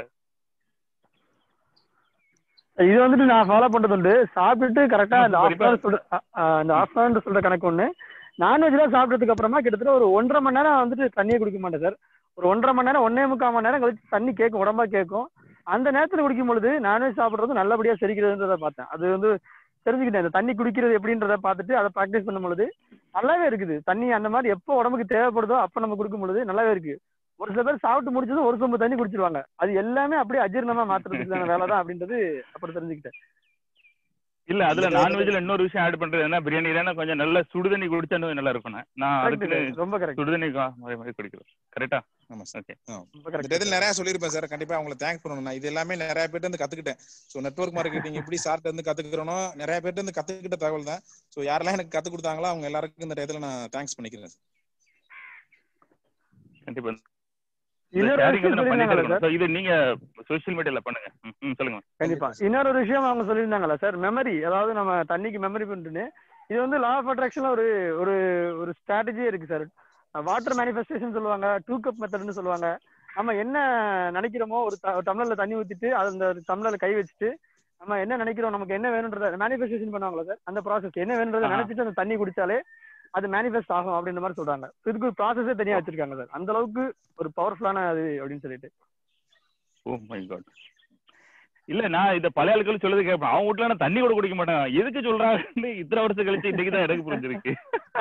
இது வந்துட்டு நான் ஃபாலோ பண்றது உண்டு சாப்பிட்டுட்டு கரெக்டா இந்த கண்டிப்பா. ஆஃப்டர் சொல்ற அ, அ, இந்த ஆஃப்டர் சொல்ற கணக்கு ஒண்ணு நான்வெஜ்லாம் சாப்பிட்டதுக்கு அப்புறமா கிட்டத்தட்ட ஒரு ஒன்றரை மணி நேரம் வந்துட்டு தண்ணியே குடிக்க மாட்டேன் சார் ஒரு ஒன்றரை மணி நேரம் ஒன்னே முக்கால் மணி நேரம் கழிச்சு தண்ணி கேட்கும் உடம்பா கேட்கும் அந்த நேரத்துல குடிக்கும் பொழுது நான்வெஜ் சாப்பிடுறது நல்லபடியா செரிக்கிறதுன்றத பார்த்தேன் அது வந்து தெரிஞ்சுக்கிட்டேன் இந்த தண்ணி குடிக்கிறது எப்படின்றத பார்த்துட்டு அதை ப்ராக்டிஸ் பண்ணும் பொழுது நல்லாவே இருக்குது தண்ணி அந்த மாதிரி எப்போ உடம்புக்கு தேவைப்படுதோ அப்ப நம்ம கொடுக்கும் பொழுது நல்லாவே இருக்கு ஒரு சில பேர் சாப்பிட்டு முடிச்சதும் ஒரு சொம்பு தண்ணி குடிச்சிருவாங்க அது எல்லாமே அப்படியே அஜீரணமா மாத்துறதுக்கான வேலை தான் அப்படின்றது அப்புறம் தெரிஞ்சுக்கிட்டேன் இல்ல அதுல இந்த நான்வெஜ்ல இன்னொரு விஷயம் ஆட் பண்றது என்ன பிரியாணில கொஞ்சம் நல்ல சுடுதண்ணி குடிச்சா இன்னும் நல்லா இருக்கும் நான் Correct அதுக்குன்னு sir. ரொம்ப கரெக்ட் சுடுதண்ணி கா- மாதிரி மாதிரி குடிக்கிறேன் கரெக்டா ஆமா சார் ஓகே ரொம்ப இந்த கரெக்ட் இடத்துல நிறைய சொல்லியிருப்பேன் சார் கண்டிப்பா அவங்களை தேங்க் பண்ணணும் நான் இது எல்லாமே நிறைய பேர்ட்ட இருந்து கத்துக்கிட்டேன் சோ நெட்வொர்க் மார்க்கெட்டிங் எப்படி சார்ட்ட இருந்து கத்துக்கிறனோ நிறைய பேர்ட்ட இருந்து கத்துக்கிட்ட தகவல் தான் சோ யாரெல்லாம் எனக்கு கத்து கொடுத்தாங்களோ அவங்க எல்லாருக்கும் இந்த இடத்துல நான் தேங்க்ஸ் பண்ணிக்கிறேன் sir. கண்டிப்பா இன்னொரு sharing விஷயம் வந்து நான் பண்ணிட்டே சொல்லியிருந்தாங்கல்ல இருக்கணும். சார் So, இது நீங்க சோசியல் மீடியால பண்ணுங்க ம், ம், சொல்லுங்க கண்டிப்பா இன்னொரு ஒரு விஷயம் அவங்க சொல்லியிருந்தாங்கல்ல சார் மெமரி அதாவது நம்ம தண்ணிக்கு மெமரி பண்ணிட்டு இது வந்து லா ஆஃப் அட்ராக்ஷன்ல ஒரு ஒரு ஒரு ஸ்ட்ராட்டஜியே இருக்கு சார் வாட்டர் மேனிஃபெஸ்டேஷன் சொல்லுவாங்க டூ கப் மெத்தட்னு சொல்லுவாங்க நம்ம என்ன நினைக்கிறோமோ ஒரு ட- டம்ளர்ல தண்ணி ஊத்திட்டு அது அந்த டம்ளர்ல கை வச்சுட்டு நம்ம என்ன நினைக்கிறோம் நமக்கு என்ன வேணுன்றத மேனிஃபெஸ்டேஷன் பண்ணுவாங்களா சார் அந்த ப்ராசஸ் என்ன வேணுன்றத ஆஹா. நினைச்சிட்டு அந்த தண்ணி குடிச்சாலே அது மேனிஃபெஸ்ட் ஆகும் அப்படின்ற மாதிரி சொல்றாங்க இதுக்கு ப்ராசஸே தனியா வச்சிருக்காங்க சார் அந்த அளவுக்கு ஒரு பவர்ஃபுல்லான அது அப்படின்னு சொல்லிட்டு ஓ மை காட் இல்ல நான் இத பழைய ஆட்கள் சொல்லது கேட்பேன் அவன் வீட்டுல நான் தண்ணி கூட குடிக்க மாட்டேன் எதுக்கு சொல்றாங்கன்னு இத்தனை வருஷம் கழிச்சு இன்னைக்கு தான் எனக்கு புரிஞ்சிருக்கு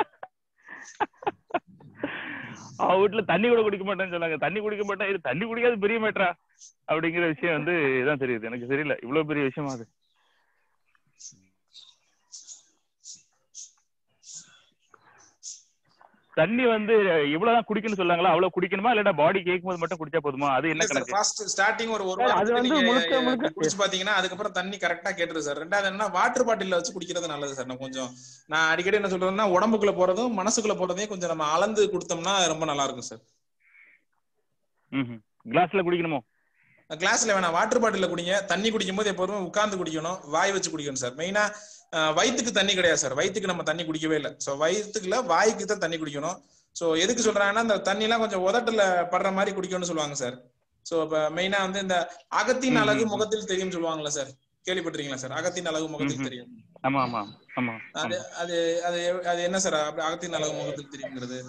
அவன் வீட்டுல தண்ணி கூட குடிக்க மாட்டேன்னு சொன்னாங்க தண்ணி குடிக்க மாட்டேன் இது தண்ணி குடிக்காது பெரிய மேட்டரா அப்படிங்கிற விஷயம் வந்து இதான் தெரியுது எனக்கு தெரியல இவ்வளவு பெரிய விஷயமா அது தண்ணி வந்து இவ்வளவுதான் குடிக்கணும்னு சொல்லாங்களா அவ்வளவு குடிக்கணுமா இல்லடா பாடி கேட்கும் போது மட்டும் குடிச்சா போதுமா அது என்ன இல்ல சார் கணக்கு ஃபர்ஸ்ட் ஸ்டார்டிங் ஒரு ஒரு Sir, அது வாரத்துக்கு வந்து நீங்க முழுக்க முழுக்க- குடிச்சு பாத்தீங்கன்னா அதுக்கப்புறம் தண்ணி கரெக்டா கேட்டுரு சார் ரெண்டாவது என்ன வாட்டர் பாட்டில்ல வச்சு குடிக்கிறது நல்லது சார் நான் கொஞ்சம் நான் அடிக்கடி என்ன சொல்றேன்னா உடம்புக்குள்ள போறதும் மனசுக்குள்ள போறதையும் கொஞ்சம் நம்ம அளந்து கொடுத்தோம்னா ரொம்ப நல்லா இருக்கும் சார் ம் கிளாஸ்ல குடிக்கணுமோ கிளாஸ்ல வேணாம் வாட்டர் பாட்டில்ல குடிங்க தண்ணி குடிக்கும் போது எப்போதுமே உட்கார்ந்து குடிக்கணும் வாய் வச்சு குடிக்கணும் சார் மெயினா வயிற்றுக்கு தண்ணி கிடையாது சார் வயிற்றுக்கு நம்ம தண்ணி குடிக்கவே இல்லை ஸோ வயிற்றுக்குல வாய்க்கு தான் தண்ணி குடிக்கணும் ஸோ எதுக்கு சொல்றாங்கன்னா இந்த தண்ணி எல்லாம் கொஞ்சம் உதட்டுல படுற மாதிரி குடிக்கணும்னு சொல்லுவாங்க சார் ஸோ இப்போ மெயினா வந்து இந்த அகத்தின் ம், அழகு ம். முகத்தில் தெரியும் சொல்லுவாங்கல்ல சார் கேள்விப்பட்டிருக்கீங்களா சார் அகத்தின் அழகு முகத்தில் ம். தெரியும் ஆமா ஆமா ஆமா அது ஆமா. அது அது அது என்ன சார் அப்படி அகத்தின் அழகு முகத்தில் தெரியுங்கிறது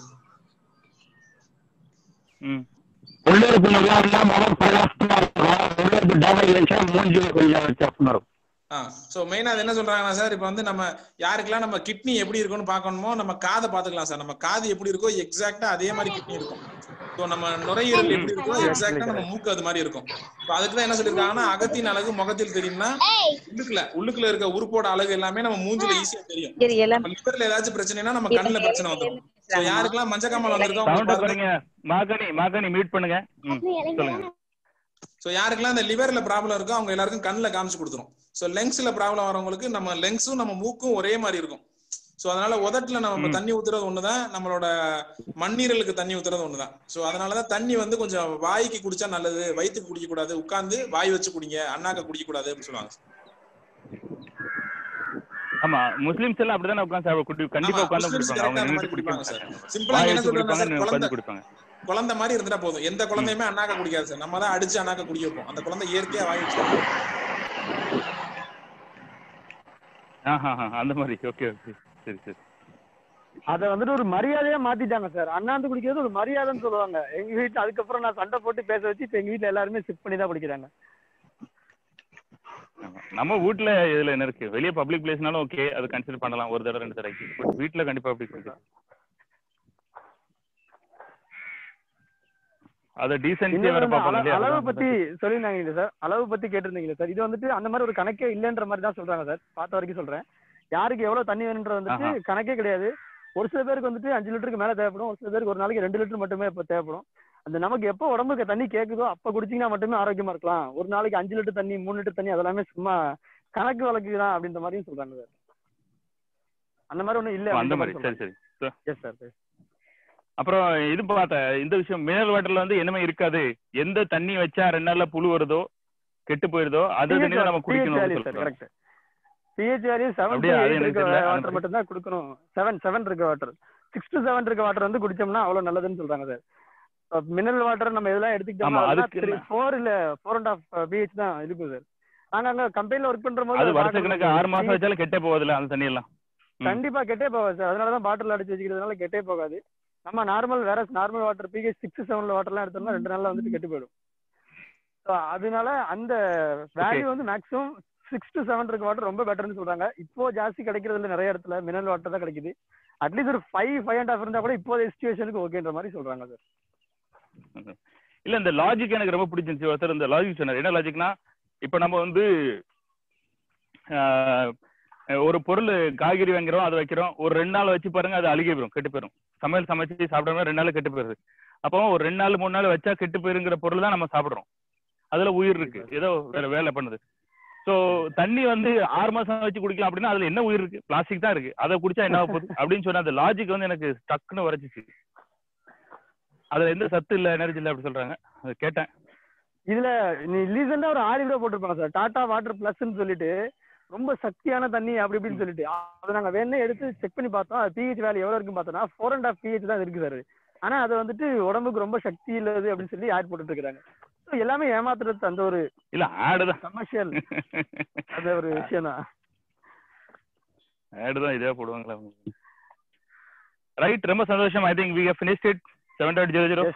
ம் உள்ளிருப்பு நல்லா இருந்தா முகம் பிரகாசமா இருக்கும் உள்ளிருப்பு டேமேஜ் இருந்துச்சுன்னா மூஞ்சி கொஞ்சம் வித்தியாசமா இருக்கும் ஆ சோ மெயினா அது என்ன சொல்றாங்கன்னா சார் இப்போ வந்து நம்ம யாருக்கெல்லாம் நம்ம கிட்னி எப்படி இருக்கும்னு பார்க்கணுமோ நம்ம காதை பாத்துக்கலாம் சார் நம்ம காது எப்படி இருக்கோ எக்ஸாக்ட்டா அதே மாதிரி கிட்னி இருக்கும் ஸோ நம்ம நுரையீரல் எப்படி இருக்கோ எக்ஸாக்ட்டா நம்ம மூக்கு அது மாதிரி இருக்கும் ஸோ அதுக்கு தான் என்ன சொல்லியிருக்காங்கன்னா அகத்தின் அழகு முகத்தில் தெரியும்னா உள்ளுக்குள்ள உள்ளுக்குள்ள இருக்க உறுப்போட அழகு எல்லாமே நம்ம மூஞ்சில ஈஸியா தெரியும் சரி எல்லாம் நம்ம லிவர்ல ஏதாச்சும் பிரச்சனைனா நம்ம கண்ணுல பிரச்சனை வந்துடும் ஸோ யாருக்கெல்லாம் மஞ்சக்காமல் வந்திருக்கோ சவுண்ட அவங்களுக்கு பாருங்க குறைங்க மாகனி மாகனி மியூட் பண்ணுங்க ம் சொல்லுங்க ஸோ யாருக்கெல்லாம் இந்த லிவர்ல ப்ராப்ளம் இருக்கோ அவங்க எல்லாருக்கும் கண்ணில் காமிச்சு கொடுத்துரும் ஸோ லெங்ஸ்ல ப்ராப்ளம் வரவங்களுக்கு நம்ம லெங்ஸும் நம்ம மூக்கும் ஒரே மாதிரி இருக்கும் ஸோ அதனால உதட்டுல நம்ம ம். தண்ணி ஊத்துறது ஒண்ணுதான் நம்மளோட மண்ணீரலுக்கு தண்ணி ஊத்துறது ஒண்ணுதான் ஸோ அதனாலதான் தண்ணி வந்து கொஞ்சம் வாய்க்கு குடிச்சா நல்லது வயிற்றுக்கு குடிக்க கூடாது உட்கார்ந்து வாய் வச்சு குடிங்க அண்ணாக்க குடிக்க கூடாது அப்படின்னு சொல்லுவாங்க ஆமா முஸ்லிம்ஸ் எல்லாம் அப்படிதானே உட்கார்ந்து சாப்பிட குடி கண்டிப்பா ஆமா, உட்கார்ந்து முஸ்லிம்ஸ் குடிப்பாங்க அவங்க correct ஆ அந்த நின்னுட்டு மாதிரி குடிக்க குடிப்பாங்க சார். மாட்டாங்க சிம்பிளா வாய் என்ன வச்சு சொல்றேன்னா குடிப்பாங்க சார், உட்கார்ந்து குழந்தை- குடிப்பாங்க குழந்தை மாதிரி இருந்துட்டா போதும் எந்த குழந்தையுமே அண்ணாக்க குடிக்காது சார் நம்ம தான் அடிச்சு அண்ணாக்க குடிக்க வைப்போம் அந்த குழந்தை இயற்கையா வாய் வச்சு ஆஹா ஆஹா, அந்த மாதிரி ஓகே ஓகே சரி சரி அத வந்துட்டு ஒரு மரியாதையா மாத்திட்டாங்க சார் அண்ணாந்து குடிக்கிறது ஒரு மரியாதைன்னு சொல்லுவாங்க எங்க வீட்டுல அதுக்கப்புறம் நான் சண்டை போட்டு பேச வச்சு இப்ப எங்க வீட்டுல எல்லாருமே சிப் பண்ணி தான் குடிக்கிறாங்க ஆமா. நம்ம வீட்ல இதுல என்ன இருக்கு வெளிய பப்ளிக் பிளேஸ்னாலும் ஓகே அது கன்சிடர் பண்ணலாம் ஒரு தடவை ரெண்டு தடவைக்கு பட் வீட்ல கண்டிப்பா அப்படி குடிக்கலாம் அத டீசென்சியா இன்னொரு வேற வந்து பாப்பாங்க அள- இல்லையா அளவு அதுதான் பத்தி சொல்லியிருந்தாங்க இல்ல சார் அளவு பத்தி கேட்டிருந்தீங்களா சார் இது வந்துட்டு அந்த மாதிரி ஒரு கணக்கே இல்லைன்ற மாதிரி தான் சொல்றாங்க சார் பார்த்த வரைக்கும் சொல்றேன் யாருக்கு எவ்வளவு தண்ணி வேணுன்றது வந்துட்டு ஆஹா. கணக்கே கிடையாது ஒரு சில பேருக்கு வந்துட்டு அஞ்சு லிட்டருக்கு மேல தேவைப்படும் ஒரு சில பேருக்கு ஒரு நாளைக்கு ரெண்டு லிட்டர் மட்டுமே இப்ப தேவைப்படும் அந்த நமக்கு எப்போ உடம்புக்கு தண்ணி கேக்குதோ அப்ப குடிச்சீங்கன்னா மட்டுமே ஆரோக்கியமா இருக்கலாம் ஒரு நாளைக்கு அஞ்சு லிட்டர் தண்ணி மூணு லிட்டர் தண்ணி அதெல்லாமே சும்மா கணக்கு வழக்கு தான் அப்படின்ற மாதிரியும் சொல்றாங்க சார் அந்த மாதிரி ஒண்ணும் இல்ல ஓ, அந்த மாதிரி சரி சரி So, எஸ் சார் அப்புறம் இது பார்த்தேன் இந்த விஷயம் மினரல் வாட்டர்ல வந்து என்னமே இருக்காது எந்த தண்ணி வச்சா ரெண்டு நாள்ல புழு வருதோ கெட்டு போயிருதோ அது தண்ணி தான் நம்ம குடிக்கணும்னு சார் சொல்றாங்க கரெக்ட் பிஹெச் வேல்யூ செவன் அப்படியா? அது எனக்கு இருக்க தெரியல. வாட்டர் மட்டும் தான் கொடுக்கணும் செவன் செவன் இருக்க வாட்டர் சிக்ஸ் டு செவன் இருக்க வாட்டர் வந்து குடிச்சோம்னா அவ்வளவு நல்லதுன்னு சொல்றாங்க சார் மினரல் வாட்டர் நம்ம இதெல்லாம் ஆமா, எடுத்துக்கிட்டோம்னா அதுக்கு த்ரீ ஃபோர் இல்ல ஃபோர் அண்ட் ஆஃப் பிஹெச் தான் இருக்கும் சார் நாங்க அங்க கம்பெனில ஒர்க் பண்ற போது அது வருஷ பார்க்கணும் கணக்கு சார். ஆறு மாசம் வச்சாலும் கெட்டே போவதில்ல அந்த தண்ணி எல்லாம் ம். கண்டிப்பா கெட்டே போகாது சார் அதனாலதான் பாட்டில் அடிச்சு வச்சுக்கிறதுனால கெட்டே போகாது நம்ம நார்மல் வேற நார்மல் வாட்டர் பிஹெச் சிக்ஸ் செவன்ல வாட்டர்லாம் எடுத்தோம்னா ரெண்டு நாள்ல வந்துட்டு கெட்டு போயிடும் ஸோ அதனால அந்த வேல்யூ வந்து மேக்ஸிமம் சிக்ஸ் டு செவன் இருக்க வாட்டர் ரொம்ப பெட்டர்னு சொல்றாங்க இப்போ ஜாஸ்தி கிடைக்கிறது இல்ல நிறைய இடத்துல மினரல் வாட்டர் தான் கிடைக்குது அட்லீஸ்ட் ஒரு ஃபைவ் ஃபைவ் அண்ட் ஆஃப் இருந்தா கூட இப்போதைய சுச்சுவேஷனுக்கு ஓகேன்ற மாதிரி சொல்றாங்க சார் இல்ல இந்த லாஜிக் எனக்கு ரொம்ப பிடிச்சிருந்துச்சு ஒருத்தர் இந்த லாஜிக் சொன்னார் என்ன லாஜிக்னா இப்ப நம்ம வந்து ஆஹ், ஒரு பொருள் காய்கறி வாங்குறோம் அதை வைக்கிறோம் ஒரு ரெண்டு நாள் வச்சு பாருங்க அது அழுகி போயிடும் கெட்டு போயிடும் சமையல் சமைச்சு சாப்பிடாம ரெண்டு நாள் கெட்டு போயிருது அப்போ ஒரு ரெண்டு நாள் மூணு நாள் வச்சா கெட்டு போயிருங்கிற பொருள் தான் நம்ம சாப்பிடுறோம் அதுல உயிர் இருக்கு ஏதோ வேற வேலை பண்ணுது சோ தண்ணி வந்து ஆறு மாசம் வச்சு குடிக்கலாம் அப்படின்னா அதுல என்ன உயிர் இருக்கு பிளாஸ்டிக் தான் இருக்கு அதை குடிச்சா என்ன ஆகப் போகுது அப்படின்னு சொன்ன அந்த லாஜிக் வந்து எனக்கு டக்குன்னு உரைச்சிச்சு அதுல எந்த சத்து இல்ல எனர்ஜி இல்ல அப்படி சொல்றாங்க அது கேட்டேன் இதுல நீ ரீசெண்டா ஒரு ஆடி கூட போட்டிருப்பாங்க சார் டாடா வாட்டர் பிளஸ்ன்னு சொல்லிட்டு ரொம்ப சக்தியான தண்ணி அப்படி இப்படின்னு சொல்லிட்டு அதை நாங்க வேணே எடுத்து செக் பண்ணி பார்த்தோம் அது பிஹெச் வேல்யூ எவ்வளவு இருக்குன்னு பார்த்தோம்னா ஃபோர் அண்ட் ஆஃப் பிஹெச் தான் இருக்கு சார் ஆனா அது வந்துட்டு உடம்புக்கு ரொம்ப சக்தி இல்லது அப்படின்னு சொல்லி ஆட் போட்டுட்டு இருக்காங்க So எல்லாமே ஏமாத்துறது அந்த ஒரு இல்ல ஆடு தான் கமர்ஷியல் அந்த ஒரு விஷயம் தான் ஆடு தான் இதே போடுவாங்களா ரைட் ரொம்ப சந்தோஷம் I think we have finished it seven dot zero zero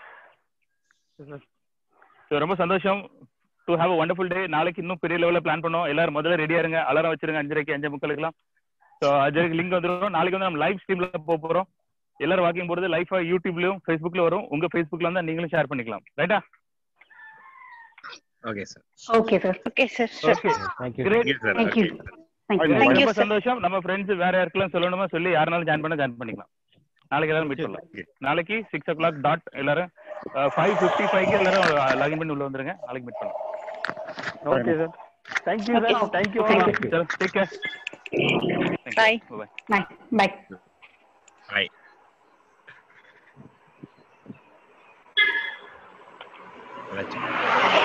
so ரொம்ப சந்தோஷம் to have a wonderful day நாளைக்கு இன்னும் பெரிய லெவலில் பிளான் பண்ணோம் எல்லாரும் முதல்ல ரெடியா இருங்க அலாரம் வச்சிருங்க அஞ்சரைக்கு அஞ்சு முக்காலுக்குலாம் ஸோ அஞ்சரைக்கு லிங்க் வந்துடும் நாளைக்கு வந்து நம்ம லைவ் ஸ்ட்ரீம்ல போக போறோம் எல்லாரும் வாக்கிங் போறது லைஃபா யூடியூப்லயும் ஃபேஸ்புக்ல வரும் உங்க ஃபேஸ்புக்ல இருந்தா நீங்களும் ஷேர் பண்ணிக்கலாம் ரைட்டா okay sir okay sir okay sir okay great Thank you. Thank you. Thank you, ரொம்ப sir. சந்தோஷம் நம்ம ஃப்ரெண்ட்ஸ் வேற யாருக்கெல்லாம் சொல்லணுமோ சொல்லி யாருனாலும் ஜாயின் பண்ண ஜாயின் பண்ணிக்கலாம் நாளைக்கு எல்லாரும் மீட் பண்ணலாம் நாளைக்கு சிக்ஸ் ஓ கிளாக் டாட் எல்லாரும் ஃபைவ் ஃபிஃப்டி ஃபைவ்க்கு எல்லாரும் லாகின் பண்ணி உள்ள வந்துருங்க நாளைக்கு மீட் பண்ணலாம் okay sir thank you sir thank you சரி take care Bye. Bye Bye. Bye. Hi வச்சு